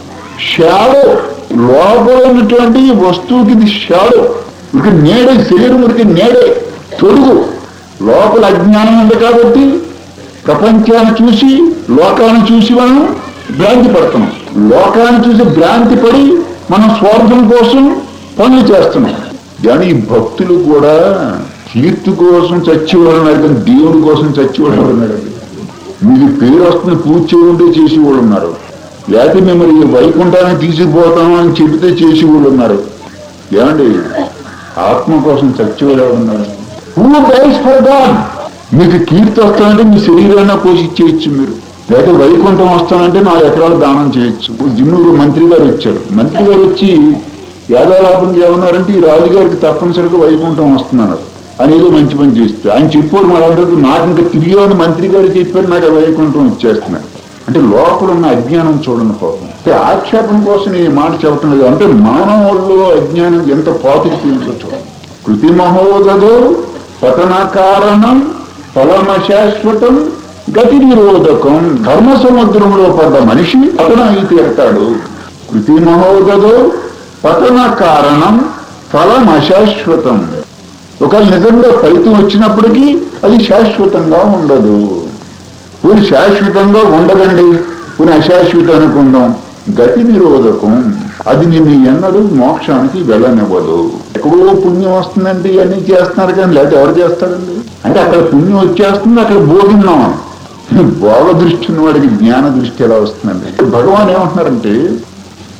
షాడో లోపల ఉన్నటువంటి వస్తువుకి ఇది షాడో ఇక నేడే శరీరం ఉడికి నేడే తొడుగు లోపల అజ్ఞానం ఉంది కాబట్టి ప్రపంచాన్ని చూసి లోకాన్ని చూసి మనం భ్రాంతి పడుతున్నాం లోకాన్ని చూసి భ్రాంతి పడి మనం స్వార్థం కోసం పనులు చేస్తున్నాం కానీ ఈ భక్తులు కూడా కీర్తి కోసం చచ్చేవాడు ఉన్నారు కానీ దేవుడి కోసం చచ్చేవాడు ఉన్నాడు మీకు పేరు వస్తుంది పూజ చేయకుంటే చేసేవాళ్ళు ఉన్నారు లేకపోతే మిమ్మల్ని వైకుంఠానికి తీసుకుపోతాము అని చెబితే చేసేవాళ్ళు ఉన్నారు ఏమండి ఆత్మ కోసం చచ్చేవాడు ఎవరు ఉన్నారు హూ డైస్ ఫర్ గాడ్ మీకు కీర్తి వస్తానంటే మీ శరీరాన్ని పోషించేయచ్చు మీరు లేకపోతే వైకుంఠం వస్తానంటే నాలుగు ఎకరాలు దానం చేయొచ్చు జిన్నూరు మంత్రి గారు వచ్చారు మంత్రి గారు వచ్చి యాదాలాభం ఏమన్నారంటే ఈ రాజుగారికి తప్పనిసరిగా వైకుంఠం వస్తున్నారు అనేది మంచి పని చేస్తే ఆయన చెప్పాడు మరి అందరూ నాకు ఇంకా తిరిగి ఉన్న మంత్రి గారు చెప్పారు నాకు ఆ వైకుంఠం వచ్చేస్తున్నారు అంటే లోపల ఉన్న అజ్ఞానం చూడండి పాపం అంటే ఆక్షేపం కోసం ఈ మాట చెప్పడం లేదు అంటే మానవుల్లో అజ్ఞానం ఎంత పాతికిందో చూడండి కృతి మహోదదో పతన కారణం ఫలమ శాశ్వతం గతి నిరోధకం ధర్మ సముద్రంలో పడ్డ మనిషి పతన అయి తీరతాడు కృతి మహోదదో పతన కారణం ఫలం అశాశ్వతం ఒక నిజంగా ఫలితం వచ్చినప్పటికీ అది శాశ్వతంగా ఉండదు పూరి శాశ్వతంగా ఉండదండి పూరి అశాశ్వతం అనుకుందాం గతి నిరోధకం అది నిన్ను ఎన్నడూ మోక్షానికి వెళ్ళనివ్వదు ఎక్కడో పుణ్యం వస్తుందంటే ఇవన్నీ చేస్తున్నారు కానీ లేకపోతే ఎవరు చేస్తారండి అంటే అక్కడ పుణ్యం వచ్చేస్తుంది అక్కడ భోగిన్నాం భోగ దృష్టి ఉన్న వాడికి జ్ఞాన దృష్టి ఎలా వస్తుందండి భగవాన్ ఏమంటున్నారంటే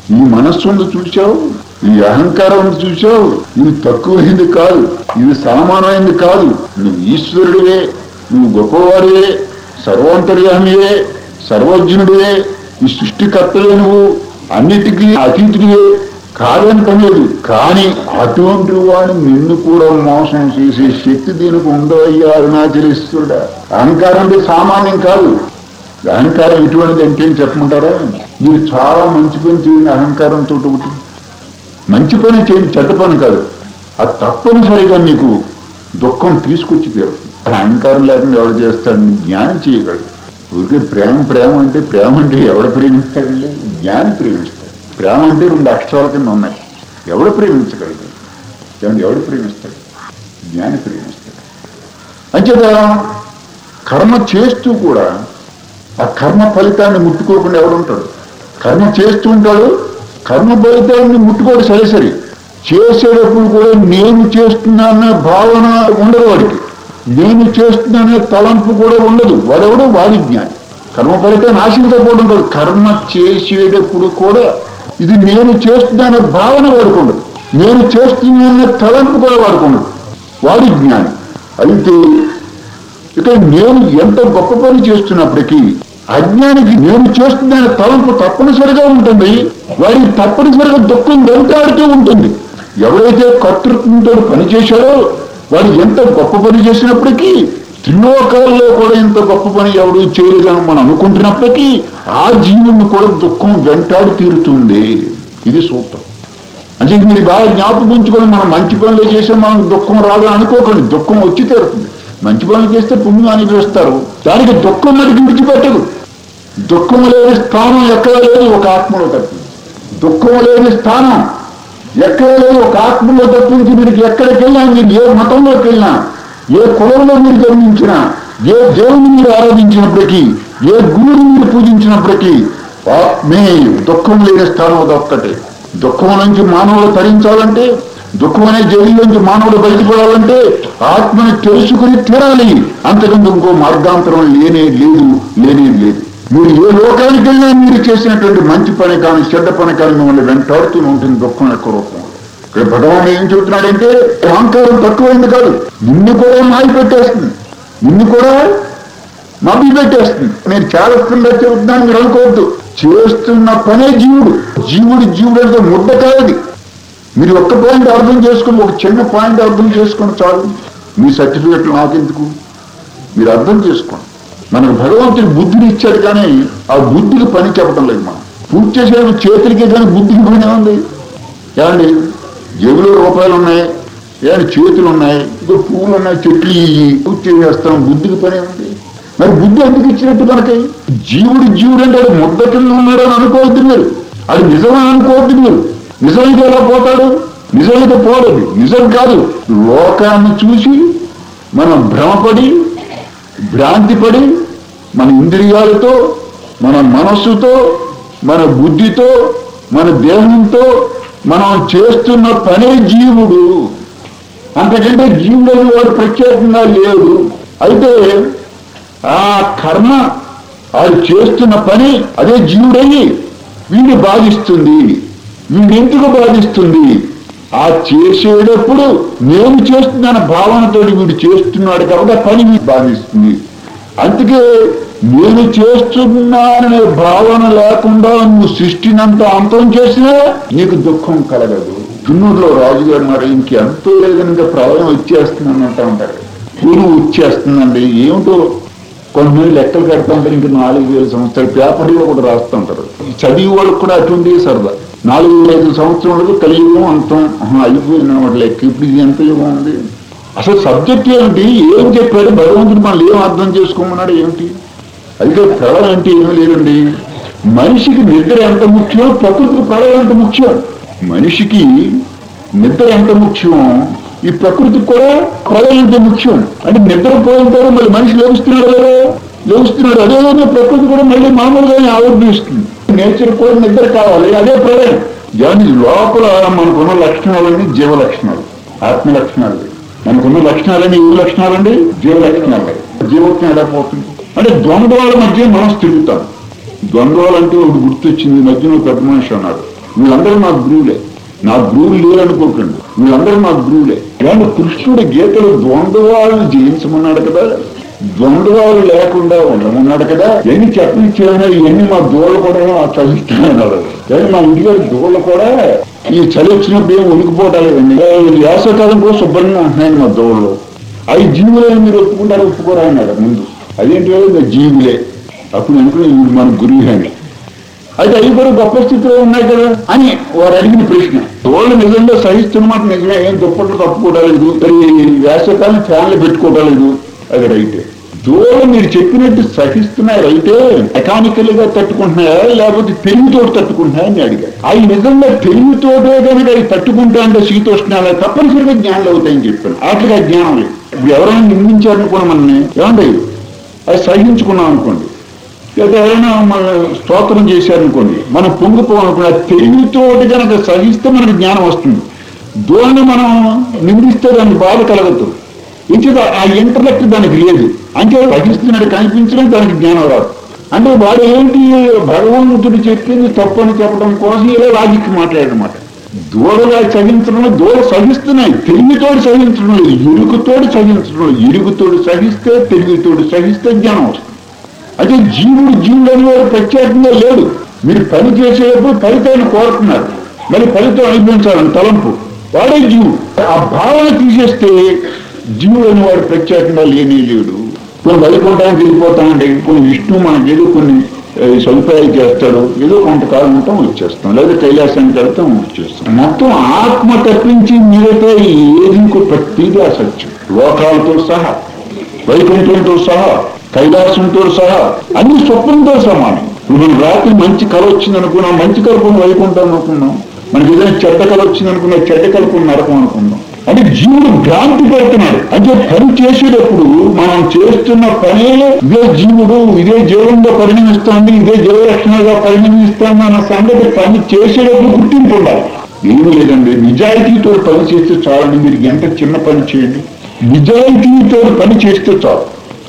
ఈ మనస్సు ఉంది చూచావు ఈ అహంకారం ఉంది చూచావు ఇది తక్కువైంది కాదు ఇది సామాన్యమైంది కాదు నువ్వు ఈశ్వరుడివే నువ్వు గొప్పవాడివే సర్వాంతర్యామివే సర్వజ్ఞుడివే ఈ సృష్టికర్తవే నువ్వు అన్నిటికీ అతీతుడివే కాదని పనిలేదు కానీ అటువంటి వాడిని నిన్ను కూడా మోసం చేసే శక్తి దీనికి ఉందో అయ్యా అరుణాచలిస్తుడా అహంకారం అంటే సామాన్యం కాదు అహంకారం ఎటువంటిది అంటే ఏం చెప్పమంటారా మీరు చాలా మంచి పని చేయండి అహంకారంతో ఒకటి మంచి పని చేయండి చెడ్డ పని కాదు అది తప్పనిసరిగా నీకు దుఃఖం తీసుకొచ్చి తీరుతుంది అహంకారం లేకుండా ఎవడు చేస్తాడు జ్ఞానం చేయగలడు ఊరికే ప్రేమ ప్రేమ అంటే ప్రేమ అంటే ఎవడు ప్రేమిస్తాడండి జ్ఞానం ప్రేమిస్తాడు ప్రేమ అంటే రెండు అక్షరాల కింద ఉన్నాయి ఎవడు ప్రేమించగలడు ఏమంటే ఎవడు ప్రేమిస్తాడు జ్ఞాని ప్రేమిస్తాడు అంచేత కర్మ చేస్తూ కూడా ఆ కర్మ ఫలితాన్ని ముట్టుకోకుండా ఎవడుంటాడు కర్మ చేస్తూ ఉంటాడు కర్మ ఫలితాన్ని ముట్టుకోడు సరే సరే చేసేటప్పుడు కూడా నేను చేస్తున్నాననే భావన ఉండదు వాడికి నేను చేస్తున్నానే తలంపు కూడా ఉండదు వాడెవడు వాడి జ్ఞాని కర్మ ఫలితాన్ని ఆశించకపోవడం కాదు కర్మ చేసేటప్పుడు కూడా ఇది నేను చేస్తున్నానే భావన వాడికి ఉండదు నేను చేస్తున్నాననే తలంపు కూడా వాడికి ఉండదు వాడి జ్ఞాని అయితే ఇక నేను ఎంత గొప్ప పని చేస్తున్నప్పటికీ అజ్ఞానికి నేను చేస్తున్న తలంపు తప్పనిసరిగా ఉంటుంది వాడికి తప్పనిసరిగా దుఃఖం వెంటాడుతూ ఉంటుంది ఎవరైతే కర్తృత్వంతో పని చేశాడో వాడు ఎంత గొప్ప పని చేసినప్పటికీ త్రిలోకాల్లో కూడా ఇంత గొప్ప పని ఎవడు చేయలేదని మనం అనుకుంటున్నప్పటికీ ఆ జీవుని కూడా దుఃఖం వెంటాడి తీరుతుంది ఇది సూత్రం అంటే మీరు బాగా జ్ఞాపకం ఉంచుకొని మనం మంచి పనులు చేస్తే మనం దుఃఖం రాదు అనుకోకండి దుఃఖం వచ్చి తీరుతుంది మంచి పనులు చేస్తే పుణ్యం అనిపిస్తారు దానికి దుఃఖం మనకి విడిచిపెట్టదు దుఃఖం లేని స్థానం ఎక్కడ లేదు ఒక ఆత్మలో తప్పింది దుఃఖం లేని స్థానం ఎక్కడ లేదు ఒక ఆత్మలో తప్పించి మీరు ఎక్కడికి వెళ్ళినా మీరు ఏ మతంలోకి వెళ్ళినా ఏ కులంలో మీరు గమనించినా ఏ దేవుని మీరు ఆరాధించినప్పటికీ ఏ గురువుని మీరు పూజించినప్పటికీ ఆత్మే దుఃఖం లేని స్థానం అదొక్కటే దుఃఖం నుంచి మానవుడు తరించాలంటే దుఃఖం అనే జైలు నుంచి మానవుడు బయటపడాలంటే ఆత్మని తెలుసుకుని తీరాలి అంతకంటే ఇంకో మార్గాంతరం లేనే లేదు లేనే లేదు మీరు ఏ లోకానికి వెళ్ళినా మీరు చేసినటువంటి మంచి పని కానీ చెడ్డ పని కానీ మిమ్మల్ని వెంటాడుతూ ఉంటుంది దుఃఖం యొక్క రూపంలో ఇక్కడ భగవాన్ ఏం చెబుతున్నాడంటే అహంకారం తక్కువైంది కాదు నిన్ను కూడా మాయి పెట్టేస్తుంది నిన్ను కూడా మభ్య పెట్టేస్తుంది నేను చేస్తుందా చెబుతున్నాను మీరు అనుకోవద్దు చేస్తున్న పనే జీవుడు జీవుడు జీవుడు అంటే ముద్ద కాదు మీరు ఒక్క పాయింట్ అర్థం చేసుకుని ఒక చిన్న పాయింట్ అర్థం చేసుకుని చాలు మీ సర్టిఫికెట్లు నాకెందుకు మీరు అర్థం చేసుకోండి మనకు భగవంతుడు బుద్ధిని ఇచ్చాడు కానీ ఆ బుద్ధికి పని చెప్పడం లేదు మనం పూజ చేసే చేతులకి కానీ బుద్ధికి పని ఉంది ఏమండి జేబులో రూపాయలు ఉన్నాయి ఏమంటే చేతులు ఉన్నాయి ఇంకో పువ్వులు ఉన్నాయి చెట్లు ఇయ్యి పూజ చేసేస్తాం బుద్ధికి పని ఉంది మరి బుద్ధి ఎందుకు ఇచ్చినట్టు మనకి జీవుడు జీవుడు అంటే అది ముద్ద కింద ఉన్నాడు అని అనుకోవద్దు మీరు అది నిజమని అనుకోవద్దు మీరు నిజానికి ఎలా పోతాడు నిజానికి పోలేదు నిజం కాదు లోకాన్ని చూసి మనం భ్రమపడి భ్రాంతిపడి మన ఇంద్రియాలతో మన మనస్సుతో మన బుద్ధితో మన దేహంతో మనం చేస్తున్న పనే జీవుడు అంతకంటే జీవుడు అని వాడు ప్రత్యేకంగా లేడు అయితే ఆ కర్మ వాడు చేస్తున్న పని అదే జీవుడయ్యి వీడిని బాధిస్తుంది వీడెందుకు బాధిస్తుంది ఆ చేసేటప్పుడు నేను చేస్తున్నాను భావనతో వీడు చేస్తున్నాడు కాబట్టి ఆ పని వీడు బాధిస్తుంది అందుకే నేను చేస్తున్నాననే భావన లేకుండా నువ్వు సృష్టినంత అంతం చేసినా నీకు దుఃఖం కలగదు దున్నూరులో రాజుగారు మరి ఇంకెంతో లేదని ఇంకా ప్రళయం వచ్చేస్తుందని అంటా ఉంటారు పూర్వం వచ్చేస్తుందండి ఏమిటో కొంతమంది లెక్కలు కడతా ఉంటారు ఇంకా నాలుగు వేల సంవత్సరాలు పేపర్లో కూడా రాస్తూ ఉంటారు ఈ చదివి వాళ్ళకి కూడా అటువంటి సరదా నాలుగు వేల ఐదు సంవత్సరాలకు కలియుగం అంతం ఆహా, అయిపోయిన వాటి లెక్క ఇప్పుడు ఇది ఎంత యుగం ఉంది అసలు సబ్జెక్ట్ ఏమిటి ఏం చెప్పాడు భగవంతుడు మనం ఏం అర్థం చేసుకోమన్నాడు ఏమిటి అయితే ప్రళయం అంటే ఏమీ లేదండి మనిషికి నిద్ర ఎంత ముఖ్యం ప్రకృతికి ప్రళయం ఎంత ముఖ్యం మనిషికి నిద్ర ఎంత ముఖ్యం ఈ ప్రకృతికి కూడా ప్రళయం ఎంత ముఖ్యం అంటే నిద్ర పోయిన తర్వాత మళ్ళీ మనిషి లేస్తున్నాడు కదా లేస్తున్నాడు అదేవిధంగా ప్రకృతి కూడా మళ్ళీ మామూలుగానే ఆవిర్భవిస్తుంది నేచర్ కూడా నిద్ర కావాలి అదే ప్రళయం దాని లోపల మనకున్న లక్షణాలన్నీ జీవ లక్షణాలు ఆత్మ లక్షణాలు మనకున్న లక్షణాలన్నీ ఏ లక్షణాలండి జీవ లక్షణాలు జీవత్వం ఎలా పోతుంది అంటే ద్వంద్వాల మధ్య మనం తిరుగుతాం ద్వంద్వాలు అంటే ఒకటి గుర్తొచ్చింది ఈ మధ్యన ఒక పెద్ద మనిషి అన్నాడు వీళ్ళందరూ నా గురువులే నా గురువులు లేరనుకోకండి వీళ్ళందరూ నా గురువులే కానీ కృష్ణుడు గీతలు ద్వంద్వాలను జయించమన్నాడు కదా ద్వంద్వాలు లేకుండా ఉండమన్నాడు కదా ఎన్ని చెప్పనిచ్చాయో ఇవన్నీ మా దూడలు కూడా చదివిస్తున్నాడు కానీ మా ఇంటిగారి దూడలు కూడా ఈ చలి వచ్చినప్పుడు ఏం ఉనికిపోవటాలేదండి వేసవకాలం కూడా శుభ్రంగా అంటున్నాయండి మా దూడలు అవి జీవులే మీరు ఒప్పుకుంటారు ఒప్పుకోరా అన్నాడు ముందు అదేంటి కదా జీవులే అప్పుడు అనుకుని వీడు మన గురువు అని అయితే అవి కూడా గొప్ప స్థితిలో ఉన్నాయి కదా అని వారు అడిగిన ప్రశ్న వాళ్ళు నిజంగా సహిస్తున్నమాట నిజమే ఏం దుప్పట్లు తప్పుకోవడం మరి వేసవకాలం ఫ్యాన్లు పెట్టుకోవడం అది రైతే దూరం మీరు చెప్పినట్టు సహిస్తున్నాయి రైతే మెకానికల్ గా తట్టుకుంటున్నాయా లేకపోతే తెలివితోటి తట్టుకుంటున్నాయా అని అడిగారు అవి నిజంగా తెలివితోటే కనుక అవి తట్టుకుంటా అంటే శీతోష్ణాలు తప్పనిసరిగా జ్ఞానాలు అవుతాయని చెప్పాను అట్లా జ్ఞానం లేదు ఇప్పుడు ఎవరైనా నిందించారనుకోండి మనల్ని ఏమండి అది సహించుకున్నాం అనుకోండి లేదా ఎవరైనా మన స్తోత్రం చేశారనుకోండి మనం పొంగిపోవాలనుకోండి అది తెలివితోటి కనుక సహిస్తే మనకు జ్ఞానం వస్తుంది దూరాన్ని మనం నిందిస్తే దానికి బాధ కలగదు ఇంకేదో ఆ ఇంటర్లెక్ట్ దానికి లేదు అంటే సహిస్తున్నట్టు కనిపించడం దానికి జ్ఞానం రాదు అంటే వాడు ఏంటి భగవంతుడు చెప్పింది తప్పు అని చెప్పడం కోసం ఇలా లాజిక్ మాట్లాడనమాట దూరగా సహించడం దూర సహిస్తున్నాయి తెలివితోడు సహించడం లేదు ఇరుగుతోడు సహించడం లేదు ఇరుగుతోడు సహిస్తే తెలివితోడు సహిస్తే జ్ఞానం వస్తుంది అయితే జీవుడు జీవుడు అనేవాడు ప్రత్యేకంగా లేడు మీరు పని చేసేటప్పుడు ఫలితాన్ని కోరుతున్నారు మరి ఫలితం అనిపించాలని తలంపు వాడే జీవుడు ఆ భావన తీసేస్తే జీవుడు అనేవాడు ప్రత్యేకంగా లేనే లేడు కొన్ని వైకుంఠానికి వెళ్ళిపోతామండి కొన్ని విష్ణు మనకి ఏదో కొన్ని ఏ, సదుపాయాలు చేస్తాడు ఏదో కొంతకాలం ఉంటాం వచ్చేస్తాం లేదా కైలాసానికి వెళ్తాం వచ్చేస్తాం మొత్తం ఆత్మ తప్పించి మీరైతే ఏది ఇంకో ప్రతిదీ అసత్యం లోకాలతో సహా వైకుంఠంతో సహా కైలాసంతో సహా అన్ని స్వప్నంతో సమానం ఇప్పుడు మనం రాత్రి మంచి కళ వచ్చింది అనుకున్నాం మంచి కలుపుని వైకుంఠం అనుకున్నాం మనకి ఏదైనా చెడ్డ కళ వచ్చింది అనుకున్నా చెడ్డ కలుపుని నరకం అనుకున్నాం అంటే జీవుడు భ్రాంతి పెడుతున్నాడు అంటే పని చేసేటప్పుడు మనం చేస్తున్న పనే ఇదే జీవుడు ఇదే జీవంగా పరిణమిస్తోంది ఇదే జీవరక్షణగా పరిణమిస్తోంది అన్న సంగతి పని చేసేటప్పుడు గుర్తింపు ఉండాలి ఏమీ లేదండి నిజాయితీతో పని చేస్తే చాలండి మీరు ఎంత చిన్న పని చేయండి నిజాయితీతో పని చేస్తే చాలు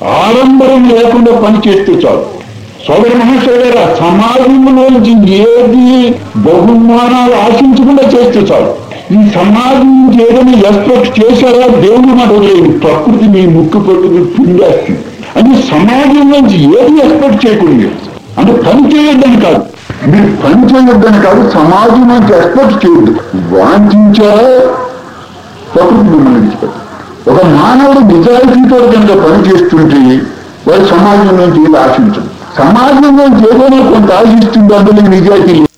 ఆడంబరం లేకుండా పని చేస్తే చాలు సోదర మహాశయ సమాజంలోంచి ఏది బహుమానాలు ఆశించకుండా చేస్తే చాలు ఈ సమాజం నుంచి ఏదైనా ఎక్స్పెక్ట్ చేశారా దేవుడు మాట వదిలేదు ప్రకృతి మీ ముక్కు పట్టుకు పిండేస్తుంది అంటే సమాజం నుంచి ఏది ఎక్స్పెక్ట్ చేయకుండా అంటే పని చేయొద్దని కాదు మీరు పని చేయొద్దని కాదు సమాజం నుంచి ఎక్స్పెక్ట్ చేయొద్దు వాంఛించారా ప్రకృతి మిమ్మల్ని విడిచిపెట్టు ఒక మానవుడు నిజాయితీతో కనుక పని చేస్తుంటే వాడు సమాజం నుంచి ఏది ఆశించడు సమాజం నుంచి ఏదైనా కొంత ఆశిస్తుంది అందులో ఈ నిజాయితీ లేదు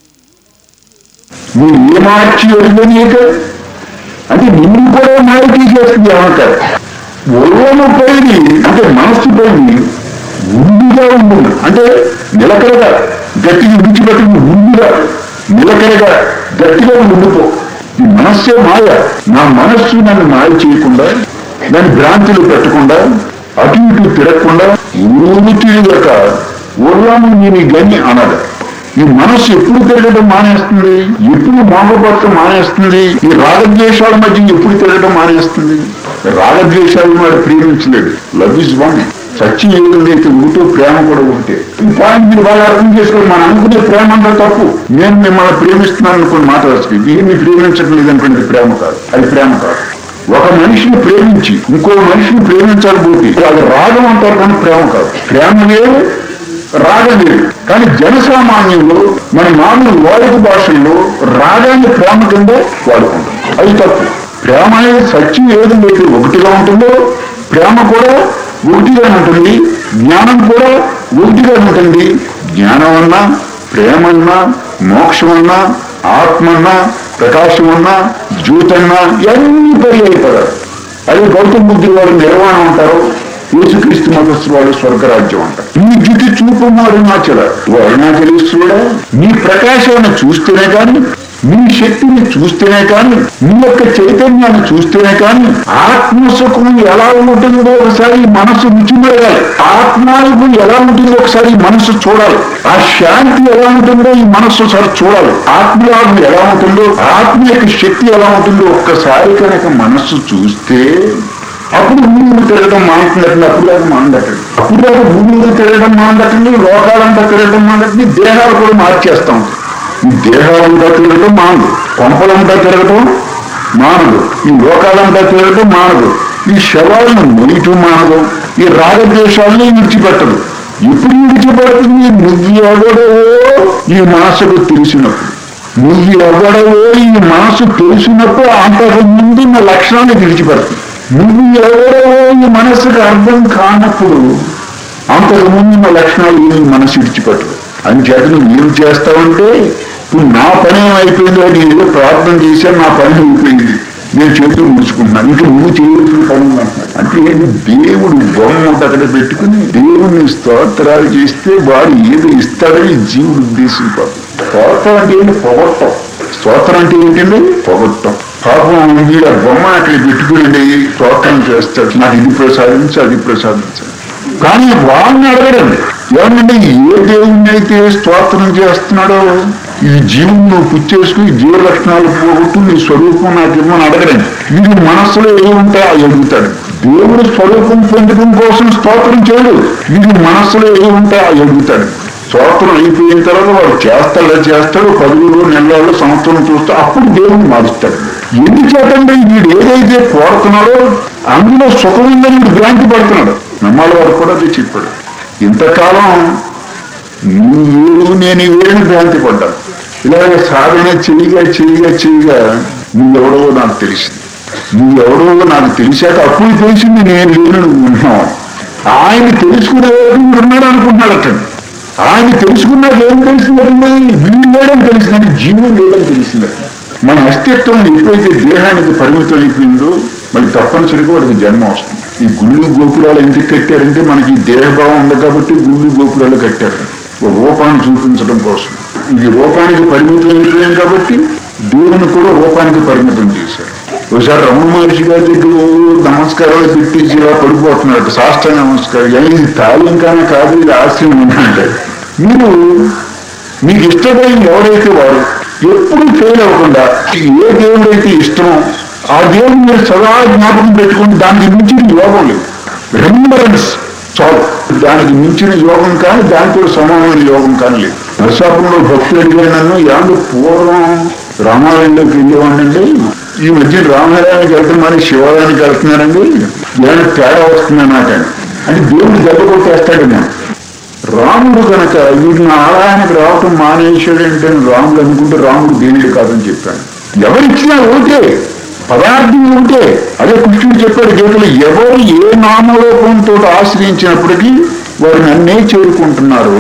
నువ్వు ఏ మార్చి అడిగనీక అంటే నిన్ను కూడా మాయ తీసేస్తుంది ఏమంటారు ఒళ్ళను పైని అంటే మనస్సు పైని ఉండిగా ఉంటుంది అంటే నిలకడగా గట్టిగా విడిచిపెట్టి ఉండిగా నిలకడగా గట్టిగా ఉండిపో ఈ మనస్సే మాయ నా మనస్సు నన్ను మాయ చేయకుండా దాని భ్రాంతిలో పెట్టకుండా అటు ఇటు తిరగకుండా ఊరు తిరిగాక ఒళ్ళను నేను గని అనదు ఈ మనస్సు ఎప్పుడు తిరగడం మానేస్తుంది ఎప్పుడు మోహపడటం మానేస్తుంది ఈ రాగద్వేషాల మధ్య ఎప్పుడు తిరగడం మానేస్తుంది రాగద్వేషాలు వాడు ప్రేమించలేడు లవ్ ఇస్ వన్ సత్యం ఏదైతే ఉంటూ ప్రేమ కూడా ఉంటే ఈ పాయింట్ మీరు బాగా అర్థం చేసుకోండి మనం అనుకునే ప్రేమ అంతా తప్పు నేను మిమ్మల్ని ప్రేమిస్తున్నాను అనుకుని మాట్లాడుతుంది దీన్ని ప్రేమించడం లేదనుకోండి ప్రేమ కాదు అది ప్రేమ కాదు ఒక మనిషిని ప్రేమించి ఇంకో మనిషిని ప్రేమించాలి పోతే అది రాగం అంటారు కానీ ప్రేమ కాదు ప్రేమ వేరు రాగం వేరు కానీ జనసామాన్యంలో మన మామూలు వాడుక భాషల్లో రాగాన్ని ప్రేమ కింద వాడుకుంటాం అది తప్పు ప్రేమ అనేది సత్యం ఏదైతే ఒకటిగా ఉంటుందో ప్రేమ కూడా ఒకటిగా ఉంటుంది జ్ఞానం కూడా ఒకటిగా ఉంటుంది జ్ఞానం అన్నా ప్రేమ అన్నా మోక్షం అన్నా ఆత్మ అన్నా ప్రకాశం అన్నా జ్యోతన్నా ఇవన్నీ పర్యాయపడారు అది గౌతమ బుద్ధుడు వాడు నిర్వాణం అంటారు యేసుక్రీస్తు మతస్థు వాడు స్వర్గరాజ్యం అంటారు నీ జుట్టు చూపు అరుణాచల ఓ అరుణాచలేశ్వరుడా నీ ప్రకాశాన్ని చూస్తేనే కానీ నీ శక్తిని చూస్తేనే కానీ నీ యొక్క చైతన్యాన్ని చూస్తేనే కానీ ఆత్మసుఖం ఎలా ఉంటుందో ఒకసారి ఈ మనసు రుచి మెరగాలి ఆత్మానుభవం ఎలా ఉంటుందో ఒకసారి ఈ మనసు చూడాలి ఆ శాంతి ఎలా ఉంటుందో ఈ మనస్సు ఒకసారి చూడాలి ఆత్మలాభం ఎలా ఉంటుందో ఆత్మ యొక్క శక్తి ఎలా ఉంటుందో ఒక్కసారి కనుక మనస్సు చూస్తే అప్పుడు భూమి తిరగడం మానుతున్నట్టు అప్పుడు దాకా మానదట్టండి అప్పుడు దాకా భూమి మీద తిరగడం మానదట్టండి లోకాలంతా తిరగడం మానదట్టండి దేహాలు కూడా మార్చేస్తాం ఈ దేహాలంతా తిరగటం మానదు కొంపలంతా తిరగటం మానదు ఈ లోకాలంతా తిరగటం మానదు ఈ శవాలను మొయ్యటం మానదు ఈ రాగద్వేషాలను విడిచిపెట్టదు ఎప్పుడు విడిచిపెడుతుంది నువ్వు ఎవడో ఈ మనసుకు తెలిసినప్పుడు నువ్వు ఎవడవో ఈ మనసు తెలిసినప్పుడు అంతకు ముందున్న లక్షణాన్ని విడిచిపెడుతుంది నువ్వు ఎవడవో ఈ మనసుకు అర్థం కానప్పుడు అంతకు ముందున్న లక్షణాలు ఏమి మనసు విడిచిపెట్టదు అని చేత నువ్వు ఏం చేస్తావంటే ఇప్పుడు నా పని ఏమైపోయిందో నేను ఏదో ప్రార్థన చేశాను నా పని అయిపోయింది నేను చేతులు ముడుచుకుంటున్నాను ఇంకా నువ్వు చేయవలసిన పని ఉందంటున్నాడు అంటే ఏంటి దేవుడు బొమ్మ ఒకటి అక్కడ పెట్టుకుని దేవుడిని స్తోత్రాలు చేస్తే వాడు ఏదో ఇస్తాడని జీవుడు ఉద్దేశించాడు స్తోత్రం అంటే ఏంటి పొగట్టం స్తోత్రం అంటే ఏంటండి పొగట్టం పాపం వీడ బొమ్మ అక్కడ పెట్టుకుని స్తోత్రం చేస్తాడు నాకు ఇది ప్రసాదించు అది ప్రసాదించాలి కానీ వాళ్ళని అడగడండి ఏమంటే ఏ దేవుణ్ణి అయితే స్తోత్రం చేస్తున్నాడో ఈ జీవుని నువ్వు పుచ్చేసుకుని జీవ లక్షణాలు పోగొట్టు నీ స్వరూపం నాకు ఇవ్వమని అడగడండి వీడి మనస్సులో ఏమి ఉంటాయో అవి అడుగుతాడు దేవుడు స్వరూపం పొందడం కోసం స్తోత్రం చేయడు వీడి మనస్సులో ఏమి ఉంటాయో అవి అడుగుతాడు స్తోత్రం అయిపోయిన తర్వాత వాడు చేస్తాడా చేస్తాడు పదులు నెలల్లో సంవత్సరం చూస్తే అప్పుడు దేవుని మారుస్తాడు ఎందుచేతంటే వీడు ఏదైతే కోరుతున్నాడో అందులో సుఖం ఉందని వీడు భ్రాంతి పడుతున్నాడు నమ్మాలి వాడు కూడా అది చెప్పాడు ఇంతకాలం నువ్వు నేను వేరుని భ్రాంతి పడ్డాను ఇలాగ సాధన చెయ్యిగా చెయ్యిగా చెయ్యిగా నువ్వెవడో నాకు తెలిసింది నువ్వెవడో నాకు తెలిసాక అప్పుడు తెలిసింది నేను లేను నువ్వు ఉన్నావు ఆయన తెలుసుకునే ఉన్నాడు అనుకుంటున్నాడు అతను ఆయన తెలుసుకున్నాక ఏం తెలిసిందండి వీళ్ళు లేడని తెలిసిందని జీవం లేదని తెలిసింది మన అస్తిత్వం ఎప్పుడైతే దేహానికి పరిమితం అయిపోయిందో మరి తప్పనిసరిగా వాడికి జన్మ వస్తుంది ఈ గుళ్ళు గోపురాలు ఎందుకు కట్టారంటే మనకి ఈ దేహభావం ఉంది కాబట్టి గుళ్ళు గోపురాలు కట్టారు ఒక రూపాన్ని చూపించడం కోసం ఇది రూపానికి పరిమితం అయిపోయాం కాబట్టి దేవుని కూడా రూపానికి పరిమితం చేశారు ఒకసారి రమణ మహర్షి గారి దగ్గర నమస్కారాలు పెట్టించి ఇలా పడిపోతున్నారు శాస్త్ర నమస్కారం "ఏ, ఇది తాళం కానీ కాదు ఇది ఆశ్రమం అంటే మీరు మీకు ఇష్టమైన ఎవరైతే వారు ఎప్పుడు ఫెయిల్ అవ్వకుండా ఏ దేవుడైతే ఇష్టమో ఆ దేవుడు మీరు సదా జ్ఞాపకం పెట్టుకుని దానికి మించిన యోగం లేదు రిమెంబరెన్స్ చాలు దానికి మించిన యోగం కానీ దానితో సమానమైన యోగం కానీ లేదు నరసాపురంలో భక్తులు అడిగారు నన్ను యాందు పూర్వం రామాలయంలోకి వెళ్ళేవాడినండి ఈ మధ్య రామాలయానికి వెళ్తున్నాను శివాలయానికి వెళ్తున్నానండి ఏమైనా తేడా వస్తుందా నాకని అంటే దేవుడు దెబ్బ కొట్టేస్తాడు నేను రాముడు కనుక వీడు నా ఆలయానికి రావటం మానేశాడు అంటే రాముడు అనుకుంటే రాముడు దేనిది కాదని చెప్పాను ఎవరిచ్చినా ఒకటే పదార్థం ఒకటే అదే కృష్ణుడు చెప్పాడు గీతలు ఎవరు ఏ నామరూపంతో ఆశ్రయించినప్పటికీ వారు నన్నే చేరుకుంటున్నారు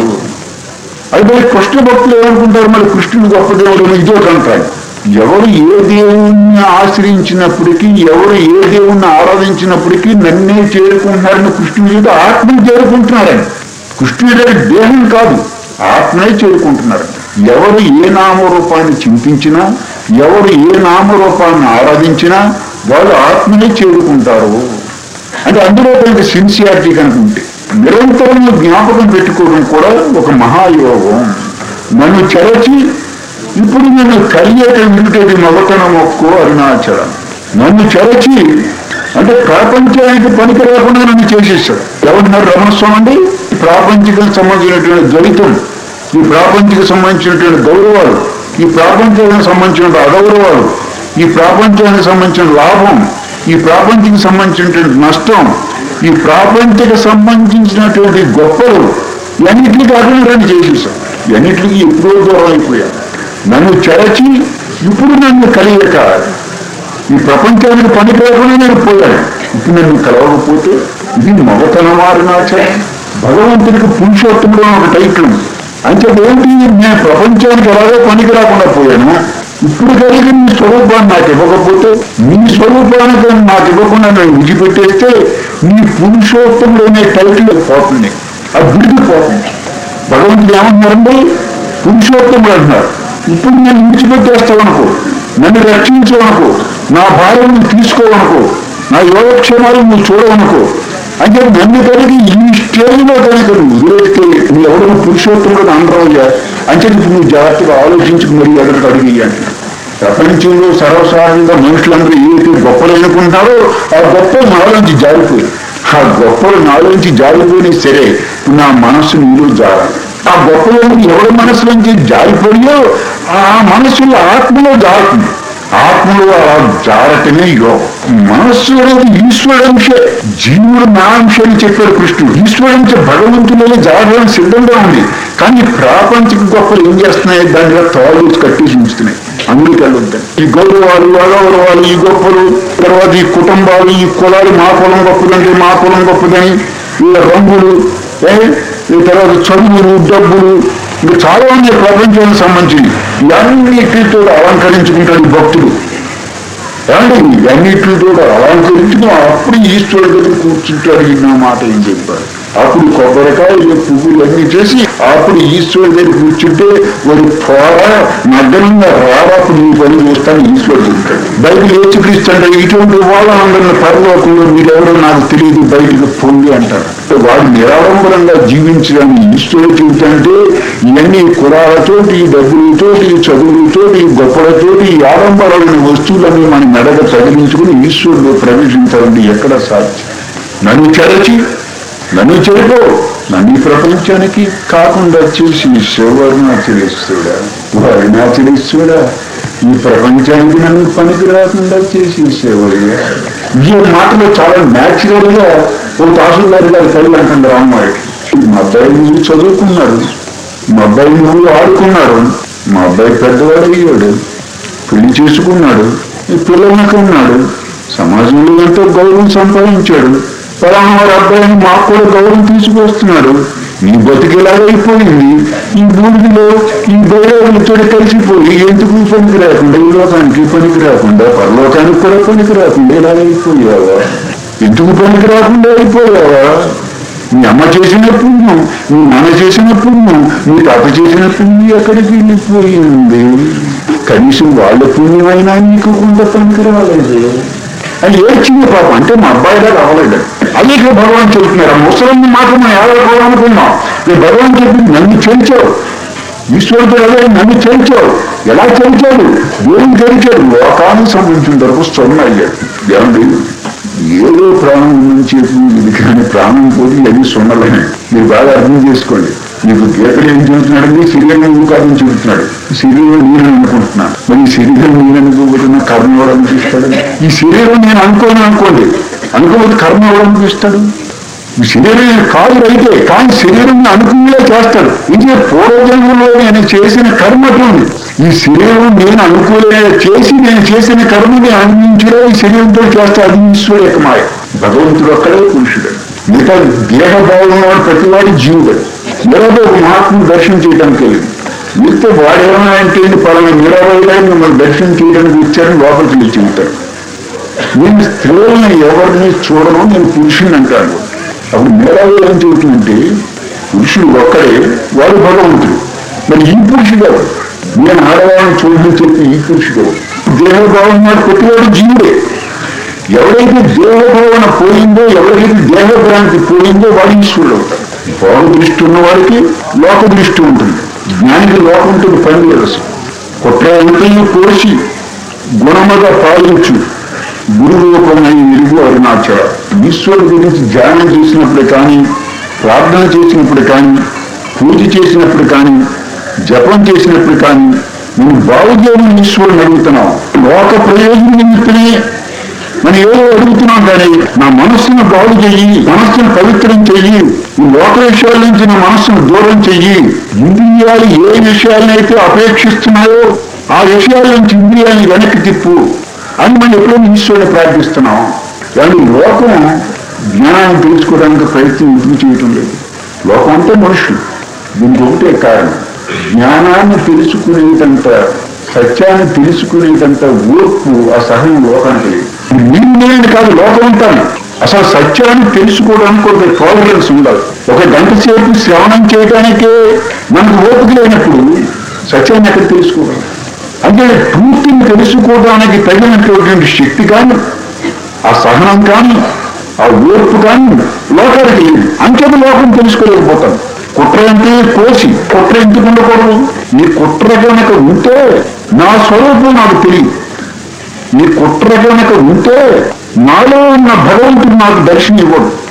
అయితే కృష్ణ భక్తులు ఏమనుకుంటారు మరి కృష్ణుడు గొప్ప దేవుడు ఇదో అంటారు ఎవరు ఏ దేవుణ్ణి ఆశ్రయించినప్పటికీ ఎవరు ఏ దేవుణ్ణి ఆరాధించినప్పటికీ నన్నే చేరుకుంటున్నారని కృష్ణుడి చేత ఆత్మని చేరుకుంటున్నారని కృష్ణుడి దగ్గర దేహం కాదు ఆత్మనే చేరుకుంటున్నారు ఎవరు ఏ నామరూపాన్ని చింతించినా ఎవరు ఏ నామరూపాన్ని ఆరాధించినా వాళ్ళు ఆత్మనే చేరుకుంటారు అంటే అందులో కొంత సిన్సియారిటీ కనుక ఉంటే నిరంతరం జ్ఞాపకం పెట్టుకోవడం కూడా ఒక మహాయోగం నన్ను చెరచి ఇప్పుడు నన్ను కలిగేట వింటేది మగతన మొక్కు అరుణాచలం నన్ను చెరచి అంటే ప్రాపంచానికి పనికి రాకుండా నన్ను చేసేసాడు ఎవరున్నారు రమణస్వామి అండి ప్రాపంచికం సంబంధించినటువంటి ద్వైతం ఈ ప్రాపంచిక సంబంధించినటువంటి గౌరవాలు ఈ ప్రాపంచానికి సంబంధించిన అగౌరవాలు ఈ ప్రాపంచానికి సంబంధించిన లాభం ఈ ప్రాపంచికి సంబంధించినటువంటి నష్టం ఈ ప్రాపంచిక సంబంధించినటువంటి గొప్పలు ఇవన్నిటికీ కాకుండా రెండు చేసేసాం ఇవన్నిటికీ ఎప్పుడో దూరం అయిపోయాను నన్ను చెరచి ఇప్పుడు నన్ను కలియక ఈ ప్రపంచానికి పని లేకుండా నేను పోయాను ఇప్పుడు నన్ను కలవకపోతే ఇది మగతనమారినాచరం భగవంతుడికి పురుషోత్తముడు అని ఒక టైటిల్ ఉంది. అంటే ఏంటి నేను ప్రపంచానికి ఎలాగో పనికి రాకుండా పోయాను ఇప్పుడు కలిగి నీ స్వరూపాన్ని నాకు ఇవ్వకపోతే నీ స్వరూపానికి నాకు ఇవ్వకుండా నేను విడిచిపెట్టేస్తే నీ పురుషోత్తముడు అనే టైటిల్ పోతుంది అది విడిపోతుంది భగవంతుడు ఏమంటున్నారండి పురుషోత్తముడు అంటున్నారు ఇప్పుడు నేను విడిచిపెట్టేస్తావనుకో నన్ను రక్షించవనుకో నా భార్యను తీసుకోవనుకో నా యోగక్షేమాలు నువ్వు చూడవనుకో అంటే నన్ను కలిగి ఈ స్టేజ్లో కనుక నువ్వు వదిలేస్తే నువ్వు ఎవరు పురుషోత్తముడు అనరాజా అంటే ఇప్పుడు నువ్వు జాగ్రత్తగా ఆలోచించుకు మరి ఎదురు అడిగి ప్రపంచంలో సర్వసాధారణంగా మనుషులందరూ ఏదైతే గొప్పలు అనుకుంటారో ఆ గొప్పలు నాలోంచి జారిపోయి ఆ గొప్పలు నాలోంచి జారిపోయినా సరే నా మనస్సు నీరు జారాలి ఆ గొప్పలోనికి ఎవరి మనసులోంచి జారిపోయో ఆ మనస్సులో ఆత్మలో జారుతుంది ఆత్మలో అలా జారటమే యోగం మనస్సు అనేది ఈశ్వరంశే జీవుడు నా అంశ అని చెప్పాడు కృష్ణుడు ఈశ్వరంశ భగవంతులలో జారడం సిద్ధంగా ఉంది కానీ ప్రాపంచిక గొప్పలు ఏం చేస్తున్నాయి దాని మీద తాళ్ళు కట్టేసి ఉంచుతున్నాయి అందుకే వెళ్ళొద్దాం ఈ గౌరవాలు అగౌరవాలు ఈ గొప్పలు తర్వాత ఈ కుటుంబాలు ఈ కులాలు మా కులం గొప్పదంటే మా కులం గొప్పదని ఈ రంగులు ఏ, ఈ తర్వాత చదువులు డబ్బులు ఇంకా చాలా ఉన్నాయి ప్రపంచానికి సంబంధించి ఇవన్నిటితో అలంకరించుకుంటాడు ఈ భక్తుడు ఏమండి ఇవన్నిటితో అలంకరించుకుని అప్పుడు ఈశ్వరుడు దగ్గర కూర్చుంటాడు ఈ నా మాట ఏం చెప్పారు అప్పుడు కొబ్బరికాయలు పువ్వులు అన్ని చేసి అప్పుడు ఈశ్వరుడు దగ్గర కూర్చుంటే వాడు పోర నగ్నంగా రావప్పుడు నీ పని చూస్తాను ఈశ్వరుడు ఉంటాడు బయటకు లేచిపిస్తుంటే ఇటువంటి వాళ్ళందరిని పరలోకంలో మీరెవరో నాకు తెలియదు బయటకు పొంది అంటారు వాడు నిరాడంబరంగా జీవించడానికి ఈశ్వరుడు చెబుతుంటే ఇవన్నీ కులాలతోటి ఈ డబ్బులతోటి ఈ చదువులతోటి ఈ గొప్పలతోటి ఈ ఆడంబరమైన వస్తువులన్నీ మన మెడగ తగిలించుకుని ఈశ్వరుడు ప్రవేశించాలంటే ఎక్కడ సాధ్యం నన్ను చెరచి నన్ను చెరుపు నన్ను ఈ ప్రపంచానికి కాకుండా చేసి శివరుణాచరిస్తుడా అరుణాచరిస్తుడా ఈ ప్రపంచానికి నన్ను పనికి రాకుండా చేసి శివయ్య ఈ మాటలు చాలా న్యాచురల్ గా ఓ తహసీల్దార్ గారి కళ్ళు అంటుంది రామ్మాయి మా అబ్బాయి నువ్వు చదువుకున్నాడు మా అబ్బాయి నువ్వు ఆడుకున్నాడు మా అబ్బాయి పెద్దవాడు అయ్యాడు పెళ్లి చేసుకున్నాడు ఈ పిల్లలకి ఉన్నాడు సమాజంలో ఎంతో గౌరవం సంపాదించాడు పలానా వారి అబ్బాయిని మాకు కూడా గౌరవం తీసుకొస్తున్నాడు నీ బతికిలాగైపోయింది ఈ బూడిదిలో ఈ బయలుతో కలిసిపోయి ఎందుకు పనికి రాకుండా ఈ లోకానికి పనికి రాకుండా పరలోకానికి కూడా పనికి రాకుండా ఇలాగైపోయావా ఎందుకు పనికి రాకుండా అయిపోయావా మీ అమ్మ చేసిన పుణ్యం మీ నాన్న చేసిన పుణ్యం మీ తాత చేసిన పుణ్యం ఎక్కడికి వెళ్ళిపోయింది కనీసం వాళ్ళ పుణ్యమైనా నీకు కొంత పనికి రాలేదు అని ఏడ్చింది పాపం అంటే మా అబ్బాయి దాకా అవ్వలేదు అదే ఇక్కడ భగవాన్ చెబుతున్నారు ఆ ముసలిని మాట మనం ఏడాడుకోవాలనుకున్నాం ఈ భగవాన్ చెప్పింది నన్ను చెంచావు ఈశ్వరుడు అదే నన్ను చెంచావు ఎలా చెంచాడు దేవుని తెరిచాడు లోకానికి సంబంధించిన వరకు సొన్న అయ్యాడు ఏమండి ఏదో ప్రాణం ఉందని చెప్పి ఇది కానీ ప్రాణం పోయి అది సొన్నలని మీరు బాగా అర్థం చేసుకోండి మీకు గీతలు ఏం చెబుతున్నాడండి శరీరం కాదని చెబుతున్నాడు శరీరం నేను అనుకుంటున్నాను మరి ఈ శరీరం నేను అనుకోబోతున్నా కర్మ ఎవరు అనిపిస్తాడు ఈ శరీరం నేను అనుకోను అనుకోండి అనుకోబోతే కర్మ ఎవరు అనిపిస్తాడు ఈ శరీరం కాదు అయితే కానీ శరీరం అనుకునే చేస్తాడు ఇది పూర్వజన్మలో నేను చేసిన కర్మ అటువంటి ఈ శరీరం నేను అనుకూలే చేసి నేను చేసిన కర్మని అందించడే ఈ శరీరంతో చేస్తా అది ఈశ్వరు యొక్క మాయ భగవంతుడు ఒక్కడే పురుషుడు మిగతా దేహభావంలో ప్రతివాడి జీవుడు మీరాబాయి ఒక మహాత్ముడు దర్శనం చేయడానికి వెళ్ళింది మిగతా వాడేమన్నా అంటే పలానా మీరాబాయి గారు మిమ్మల్ని దర్శనం చేయడానికి వచ్చారని లోపలికి వెళ్ళి చెబుతారు నేను స్త్రీలను ఎవరిని చూడను నేను పురుషుని అంటాను అప్పుడు మీరాబాయి ఏం చెబుతుందంటే పురుషుడు ఒక్కడే వాడు భగవంతుడు మరి ఈ పురుషుడు ఎవరు? నేను ఆడవాళ్ళని చూడని చెప్పి ఈ పురుషుడు ఎవరు? దేహభావం నాడు ప్రతివాడు జీవుడే ఎవరైతే దేహభావన పోయిందో ఎవరైతే దేహభ్రాంతి పోయిందో వాడు ఈశ్వరుడు అవుతాడు భోగ దృష్టి ఉన్న వాడికి లోక దృష్టి ఉంటుంది జ్ఞానికి లోకం ఉంటుంది పని లేదు అసలు కుట్ర ఎంతయు కోసి గుణముగా పాలించు గురురూపమైన ఇరుగు అరుణాచల ఈశ్వరుడు గురించి ధ్యానం చేసినప్పుడు కానీ ప్రార్థన చేసినప్పుడు కానీ పూజ చేసినప్పుడు కానీ జపం చేసినప్పుడు కానీ నేను బాగు చేయమని ఈశ్వరుని అడుగుతున్నావు లోక ప్రయోజనం నిమిత్తమే మనం ఏదో అడుగుతున్నాం కానీ నా మనస్సును బాగు చెయ్యి మనస్సును పవిత్రం చెయ్యి ఈ లోక విషయాల నుంచి నా మనస్సును దూరం చెయ్యి ఇంద్రియాలు ఏ విషయాలనైతే అపేక్షిస్తున్నాయో ఆ విషయాల నుంచి ఇంద్రియాన్ని వెనక్కి తిప్పు అని మనం ఎప్పుడైనా ఈశ్వరుని ప్రార్థిస్తున్నాం కానీ లోకం జ్ఞానాన్ని తెలుసుకోవడానికి ప్రయత్నం ఎందుకు చేయటం లేదు లోకం అంటే మనుషులు దీనికి ఒకటే కారణం జ్ఞానాన్ని తెలుసుకునేదంత సత్యాన్ని తెలుసుకునేదంత ఓర్పు ఆ సహనం లోకానికి లేదు నేను నేను కాదు లోకం ఉంటాను అసలు సత్యాన్ని తెలుసుకోవడానికి ఒక టాలరెన్స్ ఉండాలి ఒక గంట సేపు శ్రవణం చేయడానికే మనకు ఓపిక లేనప్పుడు సత్యాన్ని ఎక్కడ తెలుసుకోగలం అంటే పూర్తిని తెలుసుకోవడానికి తగినటువంటి శక్తి కానీ ఆ సహనం కానీ ఆ ఓర్పు కానీ లోకానికి లేదు అంకెత లోకం తెలుసుకోలేకపోతాం కుట్ర అంటే కోసి కుట్ర ఎందుకు ఉండకూడదు నీ కుట్ర కనుక ఉంటే నా స్వరూపం నాకు తెలియదు నీ కుట్ర కనుక ఉంటే నాలో ఉన్న భగవంతుడు నాకు దర్శనం ఇవ్వడు అని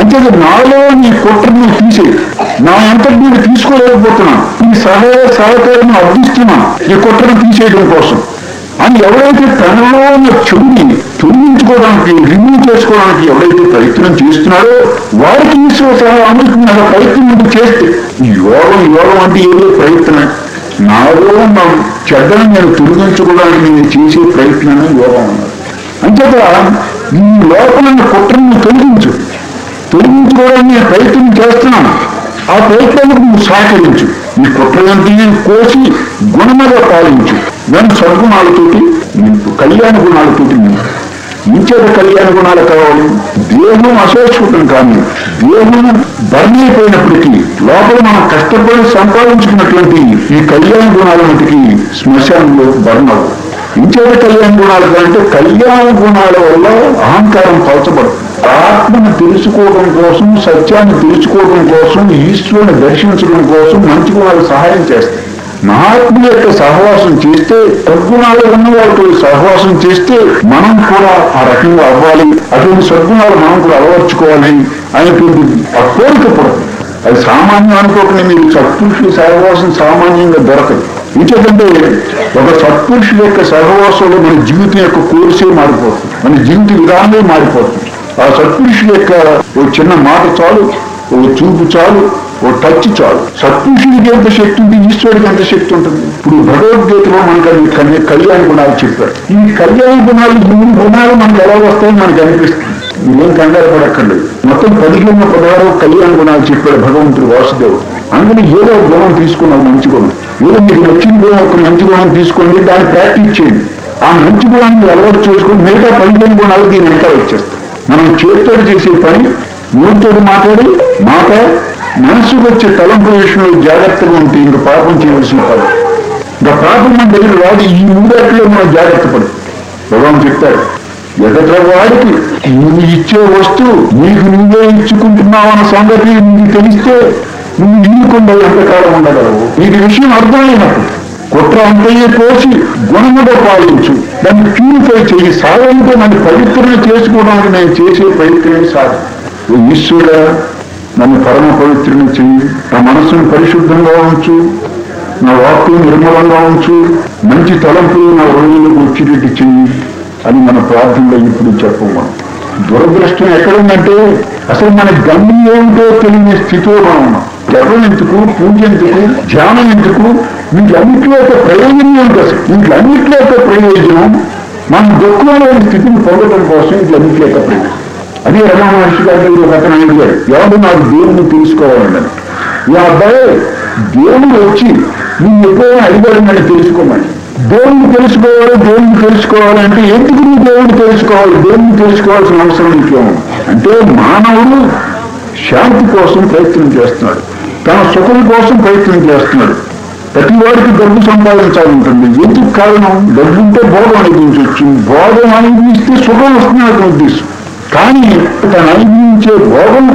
అంటే నాలో నీ కుట్రని తీసేయి నా అంతటి నేను తీసుకోలేకపోతున్నాను ఈ సహాయ సహకారం అర్థిస్తున్నా ఈ కుట్రను తీసేయడం కోసం అని ఎవరైతే తనలో ఉన్న చెడుని తొలగించుకోవడానికి రిమూవ్ చేసుకోవడానికి ఎవరైతే ప్రయత్నం చేస్తున్నారో వారికి ఈశ్వర సహాయం అందుకున్న ప్రయత్నం ముందు చేస్తే ఈ యోగం యోగం అంటే ఏదో ప్రయత్నం నాలో నా చెడ్డను నేను తొలగించుకోవడానికి నేను చేసే ప్రయత్నమే యోగం అన్నారు అంచేత ఈ లోపల కుట్రను తొలగించు తొలగించుకోవడానికి నేను ప్రయత్నం చేస్తున్నాను ఆ ప్రయత్నానికి నువ్వు సహకరించు ఈ కుట్రలంటిని కోసి గుణముగా పాలించు దాని సద్గుణాలతోటి నింపు కళ్యాణ గుణాలతోటి నింపు ఇంచేత కళ్యాణ గుణాలు కావాలి దేహం అశోషితం కానీ దేహం బర్ణైపోయినప్పటికీ లోపల మనం కష్టపడి సంపాదించుకున్నటువంటి ఈ కళ్యాణ గుణాల మటుకి శ్మశానంలో బర్ణవు ఇంచేత కళ్యాణ గుణాలు అంటే కళ్యాణ గుణాల వల్ల అహంకారం పలచబడుతుంది ఆత్మను తెలుసుకోవడం కోసం సత్యాన్ని తెలుసుకోవడం కోసం ఈశ్వరుని దర్శించడం కోసం మంచి గుణాలు సహాయం చేస్తాయి మహాత్ముల యొక్క సహవాసం చేస్తే సద్గుణాలు ఉన్న వాళ్ళతో సహవాసం చేస్తే మనం కూడా ఆ రకంగా అవ్వాలి అటువంటి సద్గుణాలు మనం కూడా అలవర్చుకోవాలి అనేటువంటి ఆ కోరిక పడుతుంది అది సామాన్యం అనుకోకుండా మీరు సత్పురుషుల సహవాసం సామాన్యంగా దొరకదు ఇంకేంటంటే ఒక సత్పురుషుల యొక్క సహవాసంలో మన జీవితం యొక్క కోర్సే మారిపోతుంది మన జీవిత విధానమే మారిపోతుంది ఆ సత్పురుషుల యొక్క ఓ చిన్న మాట చాలు ఓ చూపు చాలు ఓ టచ్ చాలు సత్పురుషుడికి ఎంత శక్తి ఉంది ఈశ్వరుడికి ఎంత శక్తి ఉంటుంది ఇప్పుడు భగవద్గీతలో మనకు అది కళ్యాణ కళ్యాణ గుణాలు చెప్పారు ఈ కళ్యాణ గుణాలు ఈ మూడు గుణాలు మనకు ఎలా వస్తాయని మనకు అనిపిస్తుంది మీరేం కంగారు పడక్కర్లేదు మొత్తం పదిహేను పదహారు కళ్యాణ గుణాలు చెప్పాడు భగవంతుడు వాసుదేవుడు అందుకని ఏదో ఒక గుణం తీసుకున్నాం మంచి గుణం ఏదో మీకు నచ్చిన గుణం ఒక మంచి గుణం తీసుకోండి దాన్ని ప్రాక్టీస్ చేయండి ఆ మంచి గుణాన్ని అలవాటు చేసుకుని మిగతా పదిహేను గుణాలు దీని వెంట వచ్చేస్తాయి మనం చేతితో చేసే పని నోటితో మాట్లాడి మాట మనసుకు వచ్చే తలంపు విషయంలో జాగ్రత్తగా ఉంటే ఇంక పాపం చేయవలసిన పని ఇంకా పాపం మన దగ్గర రాదు ఈ మూడాట్లో మనం జాగ్రత్త పడు భగవాన్ చెప్తారు ఎదట వాడికి నువ్వు ఇచ్చే వస్తువు నీకు నువ్వే ఇచ్చుకుంటున్నావు అన్న సంగతి నీకు తెలిస్తే నువ్వు ఇల్లుకుండా ఎంతకాలం ఉండగలవు నీకు విషయం అర్థమైనప్పుడు కుట్ర అంతయే పోసి గుణముగా పాలించు దాన్ని ప్యూరిఫై చేయి సాగంతో నన్ను పవిత్రన చేసుకోవడానికి నేను చేసే ప్రయత్నమే సాగు ఓ ఈశ్వరుడా నన్ను పరమ పవిత్రన చెయ్యి నా మనస్సును పరిశుద్ధంగా ఉంచు నా వాక్కు నిర్మలంగా ఉంచు మంచి తలంపులు నా హృదయంలోకి వచ్చేటట్టు చెయ్యి అని మన ప్రార్థనలో ఇప్పుడు చెప్పము దురదృష్టం ఎక్కడుందంటే అసలు మన గమ్యం ఏమిటో తెలియని స్థితిలో మనం ఉన్నాం జపం ఎందుకు పూజ ఎందుకు ధ్యానం ఎందుకు వీటన్నిటిలో యొక్క ప్రయోజనం ఏంటి అసలు వీటన్నిటిలో యొక్క ప్రయోజనం మన దుఃఖంలోని స్థితిని పొందడం కోసం వీటన్నిటి యొక్క ప్రయోజనం అదే రమణ మహర్షి గారు ఒక అతను అడిగాడు ఎవరు నాకు దేవుణ్ణి తెలుసుకోవాలని ఈ అబ్బాయి దేవుడు వచ్చి నువ్వు ఎప్పుడైనా అడిగాడని తెలుసుకోమని దేవుణ్ణి తెలుసుకోవాలి దేవుణ్ణి తెలుసుకోవాలంటే ఎందుకు నువ్వు దేవుణ్ణి తెలుసుకోవాలి దేవుణ్ణి తెలుసుకోవాల్సిన అవసరం నీకేమో అంటే మానవుడు శాంతి కోసం ప్రయత్నం చేస్తున్నాడు తన సుఖం కోసం ప్రయత్నం చేస్తున్నాడు ప్రతి వాడికి డబ్బు సంపాదించాలంటుంది ఎందుకు కారణం డబ్బు ఉంటే భోగం అనుభవించవచ్చు భోగం అనుభవిస్తే సుఖం వస్తున్నట్టు ఉద్దేశం కానీ తను అనుభవించే భోగం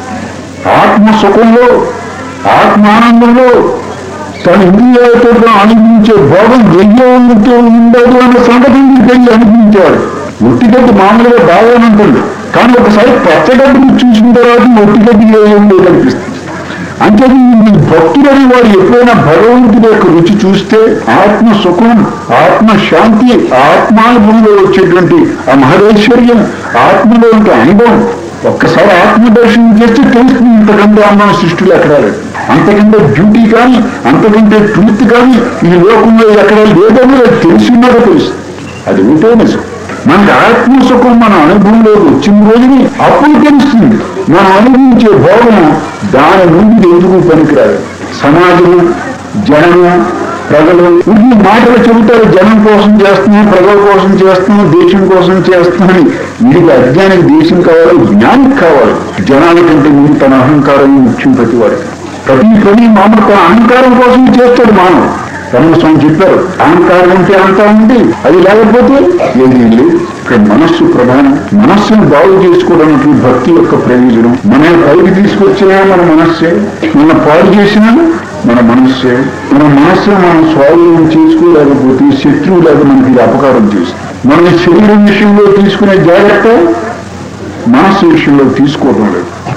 ఆత్మ సుఖంలో ఆత్మానందంలో తన ఇంద్రియాలతో అనుభవించే భోగం దెయ్యంతో ఉండదు అన్న సంగతి వెళ్ళి అనుభవించేవాడు ఒట్టిగడ్డి మామూలుగా బాగానే ఉంటుంది కానీ ఒకసారి పచ్చగడ్డిని చూసిన తర్వాత ఒట్టిగడ్డి ఏం లేదనిపిస్తుంది అంటే ఈ భక్తులని వాడు ఎప్పుడైనా భగవంతుడి యొక్క రుచి చూస్తే ఆత్మ సుఖం ఆత్మ శాంతి ఆత్మానుభవంలో వచ్చేటువంటి ఆ మహదేశ్వర్యం ఆత్మలో ఉంటే అనుభవం ఒక్కసారి ఆత్మ దర్శనం చేస్తే తెలుస్తుంది ఇంతకంటే అందం సృష్టిలో ఎక్కడా లేదు అంతకంటే బ్యూటీ కానీ అంతకంటే ట్రూత్ కానీ ఈ లోకంలో ఎక్కడ లేదని తెలిసినారో తెలుసు అది ఉంటే నిజం మనకి ఆత్మ సుఖం మన అనుభవంలోకి వచ్చిన రోజుని అప్పుడు తెలుస్తుంది మనం అనుభవించే భోగం దాని నుండి ఎందుకు పనికిరాదు సమాజము జనము ప్రజలు ఈ మాటలు చెబుతారు జనం కోసం చేస్తున్నాం ప్రజల కోసం చేస్తున్నాం దేశం కోసం చేస్తున్నాం వీడికి అజ్ఞానికి దేశం కావాలి జ్ఞానికి కావాలి జనాల కంటే ముందు తన అహంకారం ముఖ్యం ప్రతి వాడికి ప్రతి పని మామూలు తన అహంకారం కోసం చేస్తాడు మానవుడు రమణస్వామి చెప్పారు అహంకారం ఉంటే అంతా ఉంది అది లేకపోతే ఏది లేదు ఇక్కడ మనస్సు ప్రధానం మనస్సును బాగు చేసుకోవడానికి భక్తి యొక్క ప్రయోజనం మన పైకి తీసుకొచ్చినా మన మనస్సే మన పాడు చేసినా మన మనస్సే మన మనస్సును మనం స్వాధీనం చేసుకోలేకపోతే శత్రువు లేక మనకి ఇది అపకారం చేస్తుంది మన శరీరం విషయంలో తీసుకునే జాగ్రత్త మనస్సు విషయంలో తీసుకోవడం లేదు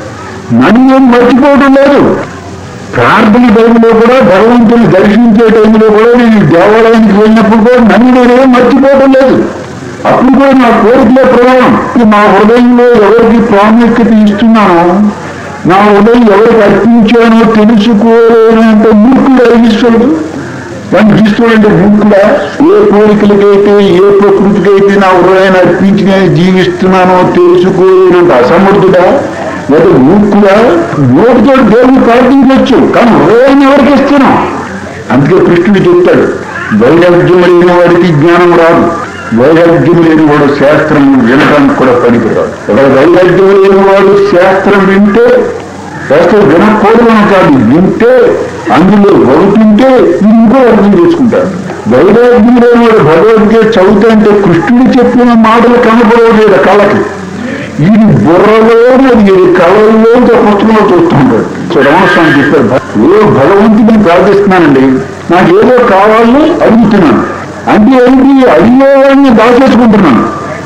నన్ను నేను మర్చిపోవడం లేదు ప్రార్థన టైంలో కూడా భగవంతుని దర్శించే టైంలో కూడా నేను దేవాలయానికి వెళ్ళినప్పుడు కూడా నన్ను నేనేం మర్చిపోవడం లేదు అప్పుడు కూడా నా కోరికలే ప్రభావం నా హృదయంలో ఎవరికి ప్రాముఖ్యత ఇస్తున్నానో నా హృదయం ఎవరికి అర్పించానో తెలుసుకోలేనంత మూర్ఖుడు ఈశ్వరుడు దాన్ని ఈశ్వరుడు మూర్ఖుడా ఏ కోరికలకైతే ఏ ప్రకృతికైతే నా హృదయాన్ని అర్పించి నేను జీవిస్తున్నానో తెలుసుకోలేనంత అసమర్థుడా లేదా మూర్ఖుడా నోటితో దేవుని ప్రార్థించవచ్చు కానీ హృదయాన్ని ఎవరికి ఇస్తున్నాం అందుకే కృష్ణుడు చెప్తాడు వైరాగ్యం లేని వాడికి జ్ఞానం రాదు వైరాగ్యం లేని వాడు శాస్త్రం వినడానికి కూడా పనికిరాడు ఒక వైరాగ్యం లేని వాడు శాస్త్రం వింటే శాస్త్రం వినకూడదని కాదు వింటే అందులో వదుతుంటే ఇంకో అర్థం చేసుకుంటాడు వైరాగ్యం లేని వాడు భగవద్గీత చదువుతుంటే కృష్ణుడు చెప్పిన మాటలు కనపడలేదు కళ్ళకి ఈ బుర్రలో ఈ కళల్లో పుస్తకంలో చూస్తుంటాడు సో రమణస్వామి చెప్పారు ఏ భగవంతుడిని ప్రార్థిస్తున్నానండి నాకు ఏదో కావాలని అడుగుతున్నాను అంటే ఏంటి అడిగేవాడిని దాచేసుకుంటున్నాను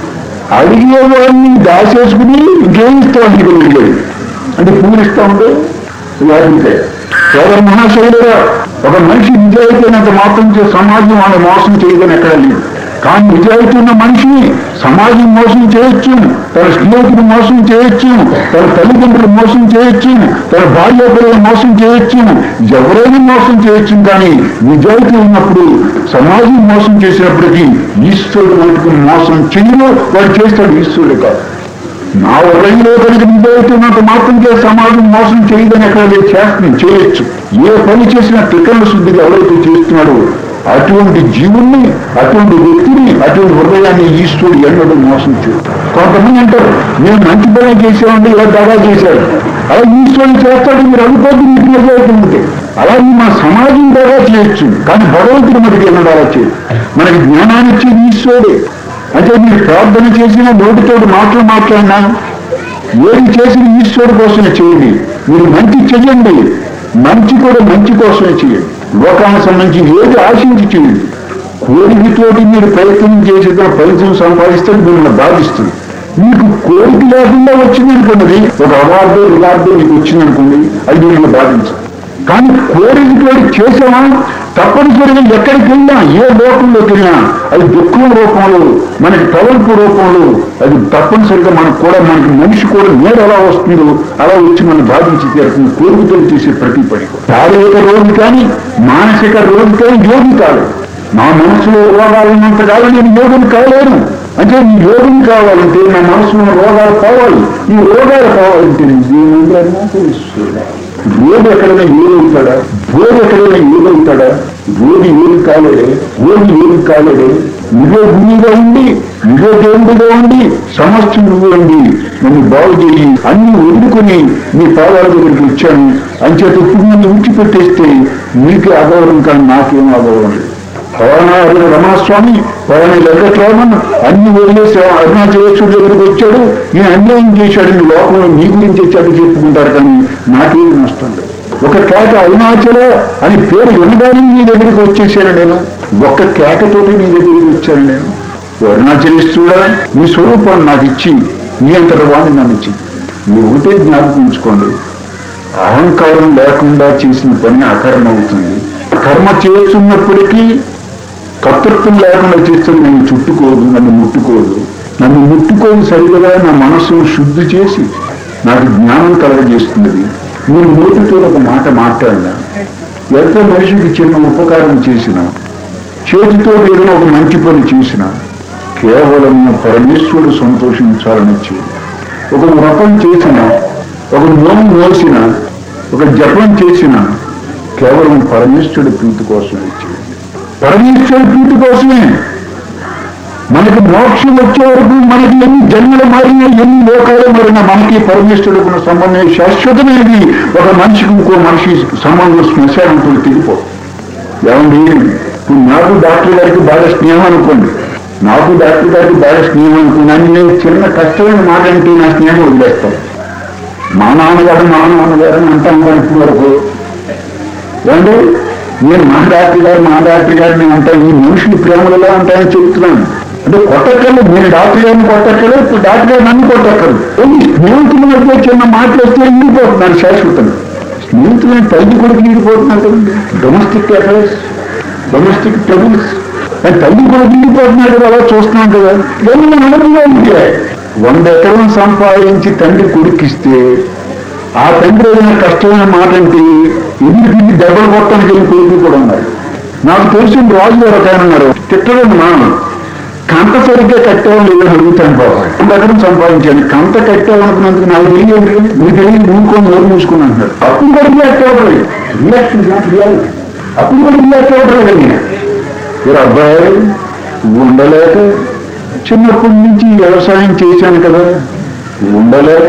అడిగేవాడిని దాచేసుకుని ఇంకేం ఇస్తాను నీకు అడిగాడు అంటే పూరిస్తా ఉంటే వాడితే ఎవరు మహాశైలుగా ఒక మనిషి నిజాయితీ అయినంత మాత్రం చే సమాజం వాళ్ళని మోసం చేయదని ఎక్కడ లేదు కానీ నిజాయితీ ఉన్న మనిషిని సమాజం మోసం చేయొచ్చు తన స్నేహితుడు మోసం చేయొచ్చు తన తల్లిదండ్రులు మోసం చేయొచ్చు తన భార్య పిల్లలు మోసం చేయొచ్చు ఎవరైనా మోసం చేయొచ్చు కానీ నిజాయితీ ఉన్నప్పుడు సమాజం మోసం చేసినప్పటికీ ఈశ్వరుడు మటుకు మోసం చేయను వాడు చేస్తాడు ఈశ్వరుడు కాదు నా ఉదయంలో కనుక నిజాయితీ ఉన్నంత మాత్రం చేసి సమాజం మోసం చేయదని ఎక్కడ లేదు చేస్తున్నాం చేయొచ్చు ఏ పని చేసినా త్రికరణ శుద్ధిగా ఎవరైతే చేస్తున్నాడో అటువంటి జీవుణ్ణి అటువంటి వ్యక్తిని అటువంటి హృదయాన్ని ఈశ్వరుడు ఎన్నడూ మోసం చేయడు కొంతమంది అంటారు నేను మంచి పని చేసేవాడిని ఇలా దగా చేశాడు అలా ఈశ్వరుడు చేస్తాడు మీరు అనుకోద్దు మీకు నిజాయితీ ఉంటే అలాగే మన సమాజం దగా చేయొచ్చు కానీ భగవంతుడు మనకి ఎన్నడూ అలా చేయడు మనకి జ్ఞానాన్ని ఇచ్చేది ఈశ్వరుడే అంటే మీరు ప్రార్థన చేసిన నోటితోటి మాటలు మాట్లాడినా ఏది చేసిన ఈశ్వరుడు కోసమే చేయండి మీరు మంచి చెయ్యండి మంచి కూడా మంచి కోసమే చేయండి లోకానికి సంబంధించి ఏది ఆశించి చేయండి కోరికతోటి మీరు ప్రయత్నం చేసిన ఫలితం సంపాదిస్తే మిమ్మల్ని బాధిస్తుంది మీకు కోరిక లేకుండా వచ్చిందనుకున్నది ఒక అవార్డు రివార్డు మీకు వచ్చిందనుకోండి అది మిమ్మల్ని బాధించదు కానీ కోరికతోటి చేసామా తప్పనిసరిగా ఎక్కడికి వెళ్ళినా ఏ లోకంలోకి వెళ్ళినా అది దుఃఖం రూపంలో మనకి తలంపు రూపంలో అది తప్పనిసరిగా మనకు కూడా మనకి మనిషి కూడా నేడు ఎలా వస్తుందో అలా వచ్చి మనం బాధించి తీరుతుంది కోరికతో చేసే ప్రతి పని శారీరక రోగి కానీ మానసిక రోగి కానీ యోగి కాదు నా మనసులో రోగాలు ఉన్నంత కాలం నేను యోగిని కాలేను అంటే నీ యోగిని కావాలంటే నా మనసులో రోగాలు కావాలి ఈ రోగాలు కావాలంటే దేవుడు అన్నా తెలుస్తుంది రోగి ఎక్కడైనా ఏదవుతాడా రోగి ఎక్కడైనా ఏదవుతాడా రోగి ఏది కాలేడే రోగి ఏది కాలేడే నువ్వే గురిగా ఉండి నువ్వే దేవుడిగా ఉండి సమస్య నువ్వే ఉండి నన్ను బాగు చేయి అన్ని వదులుకొని నీ పాదాల దగ్గరికి వచ్చాను అంచేత ఇప్పుడు నన్ను విడిచిపెట్టేస్తే నీకే అగౌరవం కానీ నాకేం అగౌరవం లేదు పవనా రమణస్వామి పవన వెంకటరామన్ అన్ని వదిలేసి అరుణాచలేశ్వరుడు దగ్గరికి వచ్చాడు ఈయన అన్యాయం చేశాడు ఈ లోకంలో నీ గురించి వచ్చాడు చెప్పుకుంటారు కానీ నాకేమి నష్టం లేదు ఒక కేక అరుణాచల అని పేరు వినడానికి నీ దగ్గరికి వచ్చేసాను నేను ఒక్క కేకతోటి నీ దగ్గరికి వచ్చాను నేను అరుణాచలేశ్వరుడా నీ స్వరూపాన్ని నాకు ఇచ్చి నీ అంతటి వాడిని నన్ను ఇచ్చి నువ్వు ఒకటే జ్ఞాపకం ఉంచుకోండి అహంకారం లేకుండా చేసిన పని అకర్మ అవుతుంది కర్మ చేస్తున్నప్పటికీ కర్తృత్వం లేకుండా చేస్తే నన్ను చుట్టుకోదు నన్ను ముట్టుకోదు నన్ను ముట్టుకోదు సరిగా నా మనస్సును శుద్ధి చేసి నాకు జ్ఞానం కలగజేస్తున్నది నేను నోటితో ఒక మాట మాట్లాడినా ఎంత మనిషికి చిన్న ఉపకారం చేసిన చేతితో ఏదైనా ఒక మంచి పని చేసిన కేవలం పరమేశ్వరుడు సంతోషించాలని చేయి ఒక వ్రతం చేసిన ఒక నోము మోసిన ఒక జపం చేసిన కేవలం పరమేశ్వరుడి ప్రీతి కోసమే చేయండి పరమేశ్వరుడి ప్రీతి కోసమే మనకి మోక్షం వచ్చే వరకు మనకి ఎన్ని జన్మలు మారినా ఎన్ని లోకాలు మారినా మనకి పరమేశ్వరుడికి ఉన్న సంబంధం శాశ్వతమైనది ఒక మనిషికి ఇంకో మనిషి సంబంధం శ్మశానంతో తెగిపో ఏమండి ఇప్పుడు నాకు డాక్టర్ గారికి బాగా స్నేహం అనుకోండి నాకు డాక్టర్ గారికి బాగా స్నేహం అనుకున్నాను నేను చిన్న కష్టమైన మాట అంటే నా స్నేహం వదిలేస్తాను మా నాన్నగారు మా నాన్నగారు అని అంటాం కానీ ఇప్పుడు వరకు ఏమండి నేను మా డాక్టర్ గారు మా డాక్టర్ గారు నేను అంటాను ఈ మనుషులు ప్రేమలు ఎలా ఉంటాయని చెప్తున్నాను అంటే కొట్టక్కర్లేదు నేను డాక్టర్ గారిని కొట్టక్కర్లేదు ఇప్పుడు డాక్టర్ గారు నన్ను కొట్టక్కర్లేదు ఏంటి స్నేహితుల మధ్య చిన్న మాటలు వస్తే వెళ్ళిపోతున్నారు శాశ్వతంగా స్నేహితులని తల్లి కొడుకు వెళ్ళిపోతున్నారు కదండి domestic affairs domestic troubles and తల్లి కూడా వెళ్ళిపోతున్నాడు కదా అలా చూస్తున్నాం కదా ఇవన్నీ అనుభవం ఉంటే వంద ఎకరం సంపాదించి తండ్రి కొడుకిస్తే ఆ తండ్రి ఏదైనా కష్టమైన మాట అంటే ఎదురు తిరిగి దెబ్బలు కొట్టడానికి వెళ్ళి కొడుకు కూడా ఉన్నారు నాకు తెలిసిన రాజు గారు ఒక ఆయన ఉన్నారు తిట్టడం నాన్న కంట సరిగ్గా కట్టేవాళ్ళు ఏదో అడుగుతాను బాబా అంత ఎకరం సంపాదించాను కంట కట్టేవాళ్ళనుకున్నందుకు నాకు తెలియదు మీకు తెలియదు మూడుకొని నోరు మూసుకుని అంటున్నారు అప్పుడు కూడా రియాక్ట్ అవ్వడం రియాక్షన్ రియాలిటీ అప్పుడు కూడా రియాక్ట్ అవ్వడం లేదు మీరు అబ్బాయి ఉండలేక చిన్నప్పటి నుంచి వ్యవసాయం చేశాను కదా ఉండలేక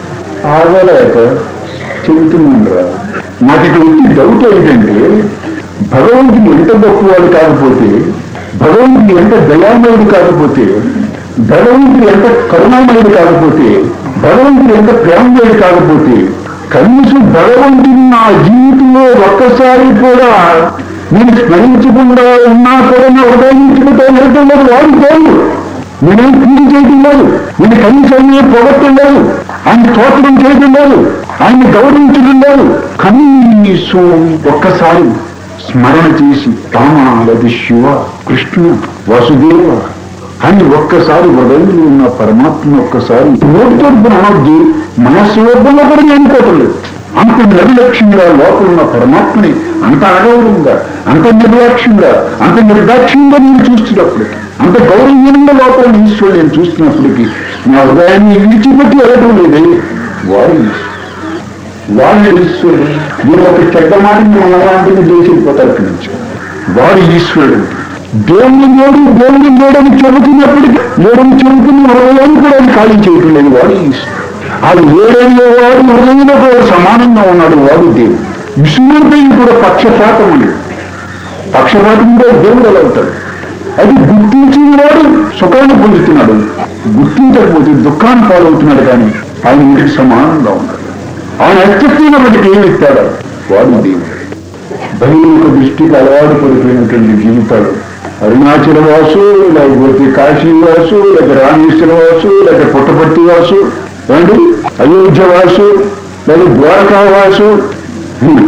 ఆగలేక చెబుతున్నాను నాకు ఇక్కడ వచ్చి డౌట్ ఏంటంటే భగవంతుడు ఎంత గొప్పవాడు కాకపోతే భగవంతుడు ఎంత దయామయుడు కాకపోతే భగవంతుడు ఎంత కరుణామయుడు కాకపోతే భగవంతుడు ఎంత ప్రేమమయుడు కాకపోతే కనీసం భగవంతుని నా జీవితంలో ఒక్కసారి కూడా నేను స్మరించకుండా ఉన్నా కూడా నా ఉదయించుకుంటూ వెళ్ళటం లేదు వాడు దేవుడు నేనేం పూజ చేయటం లేదు నేను కనీసం నేను పొగట్టం లేదు ఆయన స్తోత్రం చేయటం లేదు ఆయన్ని గౌరవించడం లేదు కనీసం ఒక్కసారి స్మరణ చేసి రామ లేదా శివ కృష్ణ వసుదేవ అని ఒక్కసారి హృదయంలో ఉన్న పరమాత్మ ఒక్కసారి నోటితో అనొద్దు మనస్సు వర్గంలో కూడా అనుకోవట్లేదు అంత నిర్లక్ష్యంగా లోపల ఉన్న పరమాత్మని అంత అగౌరవంగా అంత నిర్లక్ష్యంగా అంత నిర్దాక్ష్యంగా నేను చూస్తున్నప్పటికీ అంత గౌరవహీనంగా లోపల ఉన్న ఈశ్వరుడు నేను చూస్తున్నప్పటికీ నా హృదయాన్ని విడిచిపెట్టి వెళ్ళటం లేదే వాడు ఈశ్వరుడు. వాడు ఈశ్వరుడు మీరు ఒక చెడ్డ మాటని మన లాంటిని చేసిపోతారు ఇక్కడి నుంచి వాడు ఈశ్వరుడు దేవుని లేడు దేవుని లేడని చెబుతున్నప్పటికీ లేడని చెబుతున్న హృదయాన్ని కూడా అది ఖాళీ చేయటం లేదు వాడు ఈశ్వరుడు అది లేడని వాడు హృదయంలో కూడా సమానంగా ఉన్నాడు వాడు దేవుడు విష్ణువుపై కూడా పక్షపాతం ఉంది పక్షపాతం కూడా దేవుడు ఎలా అవుతాడు అది గుర్తించిన వాడు సుఖాన్ని పొందుతున్నాడు గుర్తించకపోతే దుఃఖాన్ని పాలవుతున్నాడు కానీ ఆయన ఇంటికి సమానంగా ఉన్నాడు ఆయన అత్యత్వం బట్టి ఏమి ఇస్తాడు వాడు దేవుడు బహిర్ముఖ దృష్టికి అలవాటు పడిపోయినటువంటి జీవితాలు అరుణాచల వాసు లేకపోతే కాశీ వాసు లేక రామేశ్వర వాసు లేక పుట్టపర్తి వాసు ఏమండి అయోధ్య వాసు లేదా ద్వారకా వాసు హ్మ్.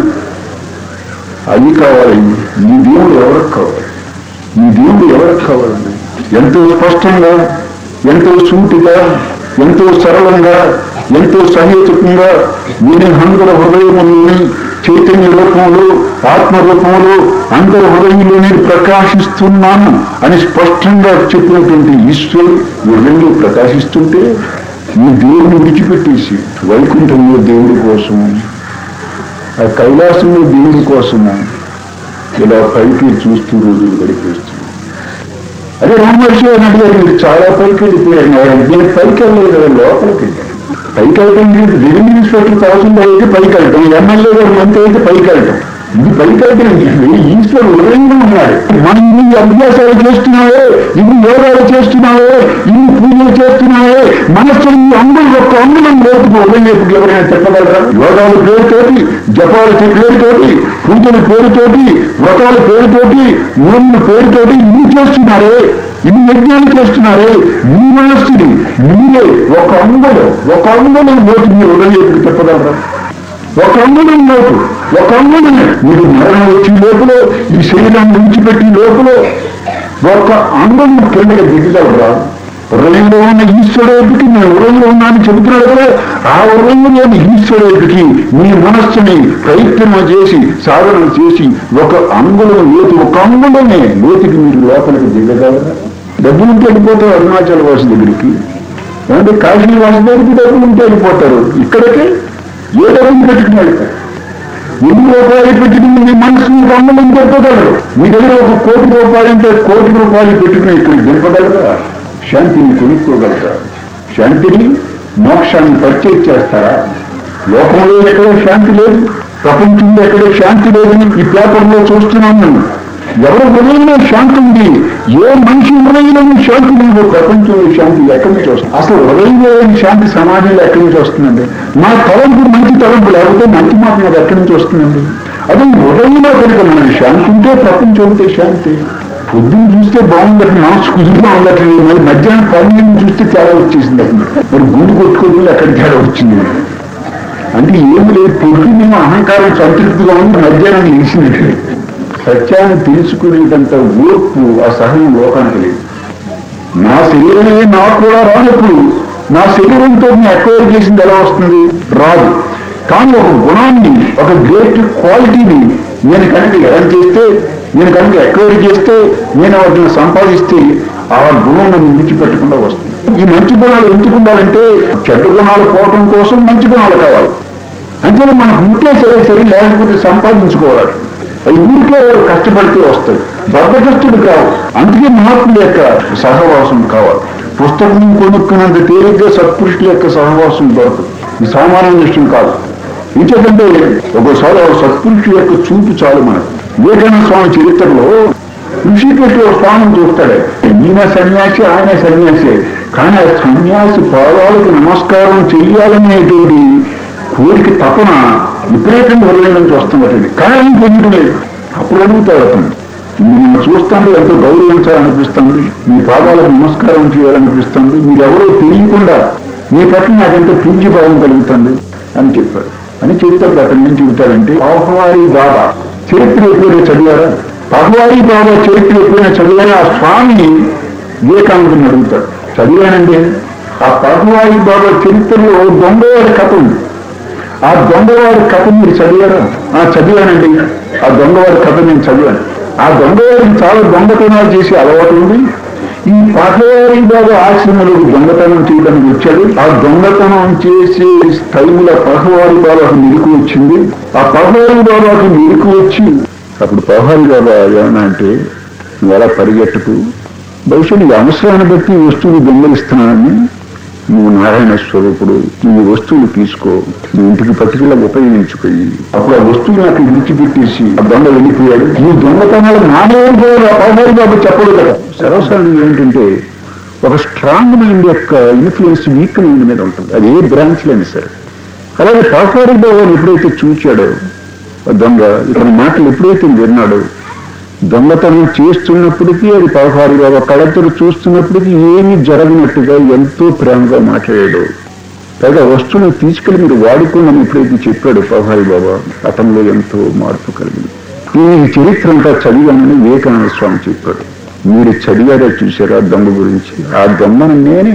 అది కావాలి ఈ దేవుడు ఎవరికి కావాలి ఈ దేవుడు ఎవరికి కావాలండి ఎంతో స్పష్టంగా ఎంతో సూటిగా ఎంతో సరళంగా ఎంతో సహేతుకంగా నేను హంగుల హృదయములోని చైతన్య రూపంలో ఆత్మ రూపంలో అందరి హృదయంలో నేను ప్రకాశిస్తున్నాను అని స్పష్టంగా చెప్పినటువంటి ఈశ్వరుడు హృదయంలో ప్రకాశిస్తుంటే ఈ దేవుడిని విడిచిపెట్టేసి వైకుంఠంలో దేవుడి కోసము ఆ కైలాసంలో దేవుడి కోసము ఇలా పైకి చూస్తూ రోజులు గడిపేస్తుంది అదే రామహర్షి అని అడిగారు మీరు చాలా పైకి వెళ్ళిపోయారు నేను పైకి వెళ్ళలేదు కదా లోపలికి వెళ్ళాను పైకి వెళ్ళటం లేదు రెవెన్యూ ఇన్స్పెక్టర్ తహసీల్దార్ అయితే పైకి వెళ్ళటం ఎమ్మెల్యే గారు మంత్రి అయితే పైకి వెళ్ళటం ఇది పైకి వెళ్ళటం ఇది ఈశ్వరుడు ఉదయంగా ఉన్నాడు మనం ఇన్ని అభ్యాసాలు చేస్తున్నావే ఇన్ని యోగాలు చేస్తున్నావే ఇన్ని పూజలు చేస్తున్నావే మనస్సు అందరూ ఒక్క అందరం లోతుకు ఉదయం ఇప్పుడు ఎవరైనా చెప్పగలరా యోగాల పేరుతోటి జపాల పేరుతోటి పూజల పేరుతోటి వ్రతాల పేరుతోటి నూనెల పేరుతోటి ఇన్ని చేస్తున్నారే ఇన్ని యజ్ఞాలు చేస్తున్నారే మీ మనస్సుని మీరే ఒక అంగుళం ఒక అంగుళం లోతు మీరు ఉదయం చెప్పగలరా ఒక అంగుళం లోపు ఒక అంగుళం మీరు మరణం వచ్చే లోపల ఈ శరీరాన్ని విడిచిపెట్టి లోపల ఒక అంగుళం కిందకి దిగగలరా హృదయంలో ఉన్న ఈశ్వరుడికి నేను హృదయంలో ఉన్నానని చెబుతున్నాడు కదా ఆ హృదయంలోని ఈశ్వరుడికి మీ మనస్సుని ప్రయత్నం చేసి సాధన చేసి ఒక అంగుళం లోతు ఒక అంగుళమే లోతుకి మీరు లోపలికి దిగగలరా డబ్బులుంటే వెళ్ళిపోతారు అరుణాచల్ వాసు దగ్గరికి అంటే కాశీ వాసు దగ్గరికి డబ్బులుంటే వెళ్ళిపోతారు ఇక్కడికి ఏ డబ్బులు పెట్టుకుని వెళ్తారు ఎన్ని రూపాయలు పెట్టుకుని మీ మనసుని రంగులు చెప్పగలరు మీ దగ్గర ఒక కోటి రూపాయలు అంటే కోటి రూపాయలు పెట్టుకుని ఇక్కడ దింపగలరా శాంతిని కొనుక్కోగలరా శాంతిని మోక్షాన్ని పర్చేజ్ చేస్తారా లోకంలో ఎక్కడో శాంతి లేదు ప్రపంచంలో ఎక్కడో శాంతి లేదని ఈ పేపర్లో చూస్తున్నాను నేను ఎవరి హృదయంలో శాంతి ఉంది ఏ మనిషి హృదయంలో శాంతి లేదు ప్రపంచంలో శాంతి ఎక్కడి నుంచి వస్తుంది అసలు హృదయంలో లేని శాంతి సమాజంలో ఎక్కడి నుంచి వస్తుందండి మా తలంపు మంచి తలంపు లేకపోతే మంచి మాట నాకు ఎక్కడి నుంచి వస్తుందండి అదే హృదయంలో కనుక మన శాంతి ఉంటే ప్రపంచం ఉంటే శాంతి పొద్దున్న చూస్తే బాగుందట మనసు కుదురుగా ఉండట్లేదు మరి మధ్యాహ్నం పన్నెండు చూస్తే తేడా వచ్చేసింది అక్కడ మరి గుండు కొట్టుకోకుండా అక్కడ తేడా వచ్చింది అంటే ఏమి లేదు పొద్దున్నేమో అహంకారం సంతృప్తిగా ఉంది మధ్యాహ్నం లేచినట్టు సత్యాన్ని తెలుసుకునేటంత ఓర్పు ఆ సహనం లోకానికి లేదు నా శరీరమే నాకు కూడా రానప్పుడు నా శరీరంతో నేను ఎక్వైర్ చేసింది ఎలా వస్తుంది రాదు కానీ ఒక గుణాన్ని ఒక గ్రేట్ క్వాలిటీని నేను కనుక ఎడం చేస్తే నేను కనుక ఎక్వైర్ చేస్తే నేను వాటిని సంపాదిస్తే ఆ గుణం నన్ను విడిచిపెట్టకుండా వస్తుంది ఈ మంచి గుణాలు ఎందుకు ఉండాలంటే చెడ్డ గుణాలు పోవటం కోసం మంచి గుణాలు కావాలి అంటే మనకు ఉంటే సరే సరే లేకపోతే సంపాదించుకోవాలి అవి ఊరికే కష్టపడితే వస్తాయి బద్దకస్తుడు కావు అందుకే మహాత్ముల యొక్క సహవాసం కావాలి పుస్తకం కొనుక్కున్నంత తేలిగ్గా సత్పురుషుల యొక్క సహవాసం దొరకదు ఇది సామాన్య విషయం కాదు ఇంకేంటంటే ఒకసారి ఆ సత్పురుషుల యొక్క చూపు చాలు మనకు వివేకానంద స్వామి చరిత్రలో ఋషికేశ్వర స్వామి చూస్తాడు ఈయన సన్యాసి ఆయన సన్యాసి కానీ ఆ సన్యాసి పాదాలకు నమస్కారం చెయ్యాలనేటువంటి కోరిక తపన విపరీతంగా హృదయం నుంచి వస్తున్నట్టు కానీ ఆయన పొందడం లేదు అప్పుడు అడుగుతాడు అతను నేను చూస్తుంటే ఎంతో గౌరవించాలనిపిస్తుంది మీ పాదాలకు నమస్కారం చేయాలనిపిస్తుంది మీరెవరో తెలియకుండా మీ పట్ల నాకెంతో పించి భావం కలుగుతుంది అని చెప్పాడు అని చెప్తాడు అతని నుంచి చెబుతాడంటే పాహవారి బాబా చరిత్ర ఎప్పుడైనా చదివారా పహవారి బాబా చరిత్ర ఎప్పుడైనా చదివారా ఆ స్వామి వివేకానందని అడుగుతాడు చదివానండి ఆ పహవారి బాబా చరిత్రలో దొంగవారి కథ ఉంది ఆ దొంగవారి కథ మీరు చదివారా ఆ చదివానండి ఆ దొంగవారి కథ నేను చదివాను ఆ దొంగవారికి చాలా దొంగతనాలు చేసి అలవాటు ఉంది ఈ పహవారి బాబా ఆశ్రమంలోకి దొంగతనం చేయడానికి వచ్చాడు ఆ దొంగతనం చేసే టైముల పహవారి బాబాకు మెరుకు వచ్చింది ఆ పహవారి బాబాకు మెరుకు వచ్చి అప్పుడు పహవారి బాబా ఏమన్నా అంటే నువ్వు అలా పరిగెట్టుకు బహుశా నీ అవసరాన్ని బట్టి ఈ వస్తువులు దొంగలిస్తున్నానని నువ్వు నారాయణ స్వరూపుడు నువ్వు ఈ వస్తువులు తీసుకో నీ ఇంటికి పట్టుకులా ఉపయోగించుకోయి అప్పుడు ఆ వస్తువులు నాకు విడిచిపెట్టేసి ఆ దొంగ వెళ్ళిపోయాడు నీ దొంగతనాలు మానవుడు ఆ పౌరు బాబు చెప్పడు కదా సర్వసాధారణంగా ఏంటంటే ఒక స్ట్రాంగ్ మైండ్ యొక్క ఇన్ఫ్లుయెన్స్ వీక్ మైండ్ మీద ఉంటుంది అది ఏ బ్రాంచ్ లేని సరే అలాగే పాపారి బాబుని ఎప్పుడైతే చూచాడో ఆ దొంగ ఇతని మాటలు ఎప్పుడైతే విన్నాడో దొంగతనం చేస్తున్నప్పటికీ అది పదహారు బాబా కళతో చూస్తున్నప్పటికీ ఏమీ జరగనట్టుగా ఎంతో ప్రేమగా మాట్లాడాడు పైగా వస్తువుని తీసుకెళ్లి మీరు వాడుకోమని ఎప్పుడైతే చెప్పాడు పదహారు బాబా అతనిలో ఎంతో మార్పు కలిగింది ఈ చరిత్ర అంతా చదివానని వివేకానంద స్వామి చెప్పాడు మీరు చదివారా చూసారా దొంగ గురించి ఆ దొంగను నేనే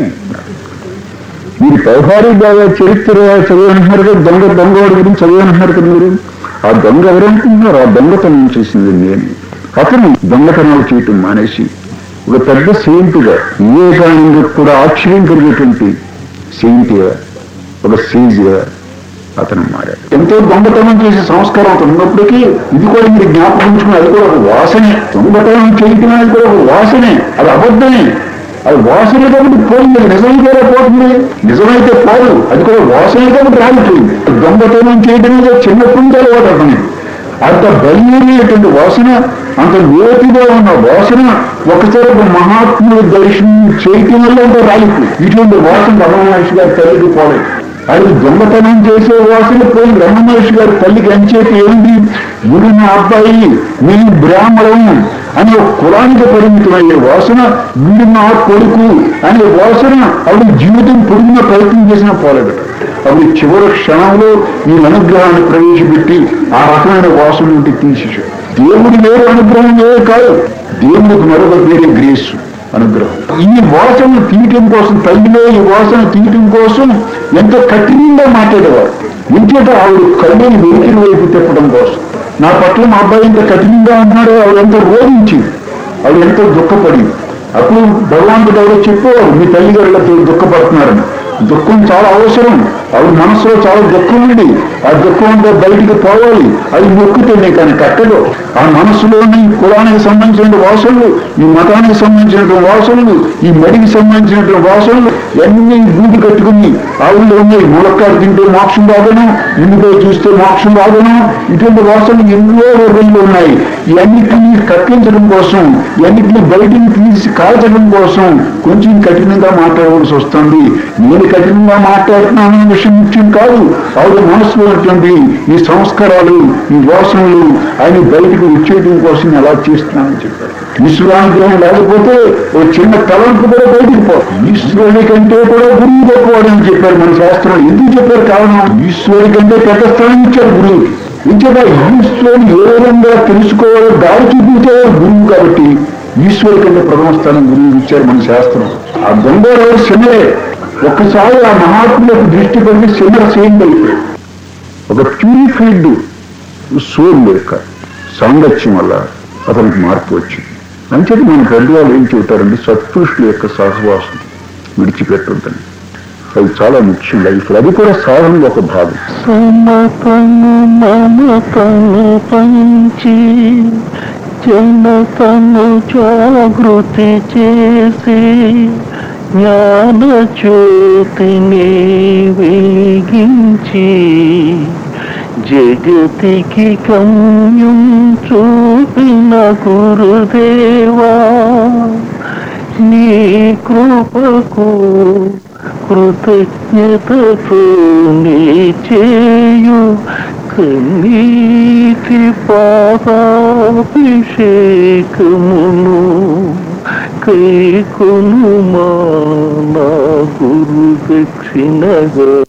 మీరు పదహారు బాబా చరిత్ర చదివనున్నారు కదా దొంగ దొంగవాడి గురించి చదివనున్నారు కదా మీరు ఆ దొంగ ఎవరనుకుంటున్నారు ఆ దొంగతనం చేసింది నేను అతను దొంగతనాలు చేయటం మానేసి ఒక పెద్ద సెయింట్గా వివేకానంద కూడా ఆశ్చర్యం కలిగేటువంటి సెయింట్గా ఒక సీజ్గా అతను మారాడు ఎంతో దొంగతనం చేసే సంస్కారం అతను ఉన్నప్పటికీ ఇది కూడా మీరు జ్ఞాపకం ఉంచుకుని అది కూడా ఒక వాసనే దొంగతనం చేయటం అనేది కూడా ఒక వాసనే అది అబద్ధమే అది వాసన కాబట్టి పోయింది అది నిజమైతే పోతుంది నిజమైతే పోదు అది కూడా వాసన కాబట్టి రాలిపోయింది దొంగతనం చేయడం అనేది చిన్నప్పటి నుంచి అలవాటు అతనికి అంత బలీయమైనటువంటి వాసన అంత లోతుగా ఉన్న వాసన ఒకసారి ఒక మహాత్ముడు దర్శనం చేయటం వల్ల అంత రాలిపోయి ఇటువంటి వాసన రమణ మహర్షి గారి తల్లికి పోలేదు అది దొంగతనం చేసే వాసన పోయి రమణ మహర్షి గారి తల్లికి అంచేది ఏంటి గుడి నా అబ్బాయి నేను బ్రాహ్మణం అనే ఒక కులానికి పరిమితమయ్యే వాసన వీడు నా కొడుకు అనే వాసన ఆవిడ జీవితం పొడిగిన ప్రయత్నం చేసిన పోలేదట అప్పుడు చివరి క్షణంలో ఈ అనుగ్రహాన్ని ప్రవేశపెట్టి ఆ రకమైన వాసన నుండి తీసేశాడు దేవుడి వేరు అనుగ్రహం వేరే కాదు దేవుడికి మరొక వేరే గ్రేస్ అనుగ్రహం ఈ వాసన తీయటం కోసం తల్లిలో ఈ వాసన తీయటం కోసం ఎంతో కఠినంగా మాట్లాడేవారు ఇంకేట ఆవిడ కళ్ళని వెలికిన వైపు తిప్పడం కోసం నా పట్ల మా అబ్బాయి ఎంత కఠినంగా ఉన్నాడో ఆవిడ ఎంతో రోధించింది ఆవిడ ఎంతో దుఃఖపడింది అప్పుడు భగవంతుడు ఎవరో చెప్పేవారు మీ తల్లిగారులతో దుఃఖపడుతున్నారని దుఃఖం చాలా అవసరం ఆవిడ మనసులో చాలా దుఃఖం ఉంది ఆ దుఃఖం అంతా బయటికి పోవాలి అది మొక్కుతుంది కానీ కట్టదు ఆ మనసులోని కులానికి సంబంధించిన వాసనలు ఈ మతానికి సంబంధించిన వాసనలు ఈ మడికి సంబంధించిన వాసనలు అన్ని గూటి కట్టుకుని ఆవిడలో ఉన్నాయి ములక్కాడు తింటే మోక్షం రాగను ఇందులో చూస్తే మోక్షం రాగను ఇటువంటి వాసనలు ఎన్నో వర్గంలో ఉన్నాయి ఇవన్నిటిని కట్టించడం కోసం ఇవన్నిటిని బయటిని తీసి కాల్చడం కోసం కొంచెం కఠినంగా మాట్లాడవలసి వస్తుంది నేను కఠినంగా మాట్లాడుతున్నాను అనే విషయం లక్ష్యం ముఖ్యం కాదు ఆవిడ మనసులో ఉన్నటువంటి ఈ సంస్కారాలు ఈ వాసనలు ఆయన బయటకు వచ్చేయడం కోసం ఎలా చేస్తున్నానని చెప్పారు ఈశ్వరానుగ్రహం లేకపోతే ఓ చిన్న తలంపు కూడా బయటికి పోతుంది ఈశ్వరుని కంటే కూడా గురువు గొప్పవాడని చెప్పారు మన శాస్త్రం ఎందుకు చెప్పారు కారణం ఈశ్వరుడి కంటే పెద్ద స్థానం ఇచ్చారు గురువుకి ఇంకేదా ఈశ్వరుని ఏ విధంగా తెలుసుకోవాలో దారి చూపించే గురువు కాబట్టి ఈశ్వరుడి కంటే ప్రథమ స్థానం గురువు ఇచ్చారు మన శాస్త్రం ఆ గంగారావు శనిలే ఒక్కసారి ఆ మహాత్ములకు దృష్టి పడి శనిర చేయగలిగాడు ఒక ప్యూరిఫైడ్ సోల్ యొక్క సాంగత్యం వల్ల అతనికి మార్పు వచ్చింది అంచేది మన పెద్దవాళ్ళు ఏం చెబుతారంటే సత్పురుషుల యొక్క సహవాసం విడిచిపెట్టొద్దని అది చాలా ముఖ్యం లైఫ్ అది కూడా సాధనలో ఒక భాగం సమతను మమతను పంచి జనతను జాగృతి చేసి జ్ఞాన జ్యోతిని వెలిగించి జగతికి గమ్యం చూపిన గురుదేవా నీ కృపకు కృతజ్ఞతతో నీ చేయు కన్నీటి పాదాభిషేకమును కైకొను మా నా గురు దక్షిణగా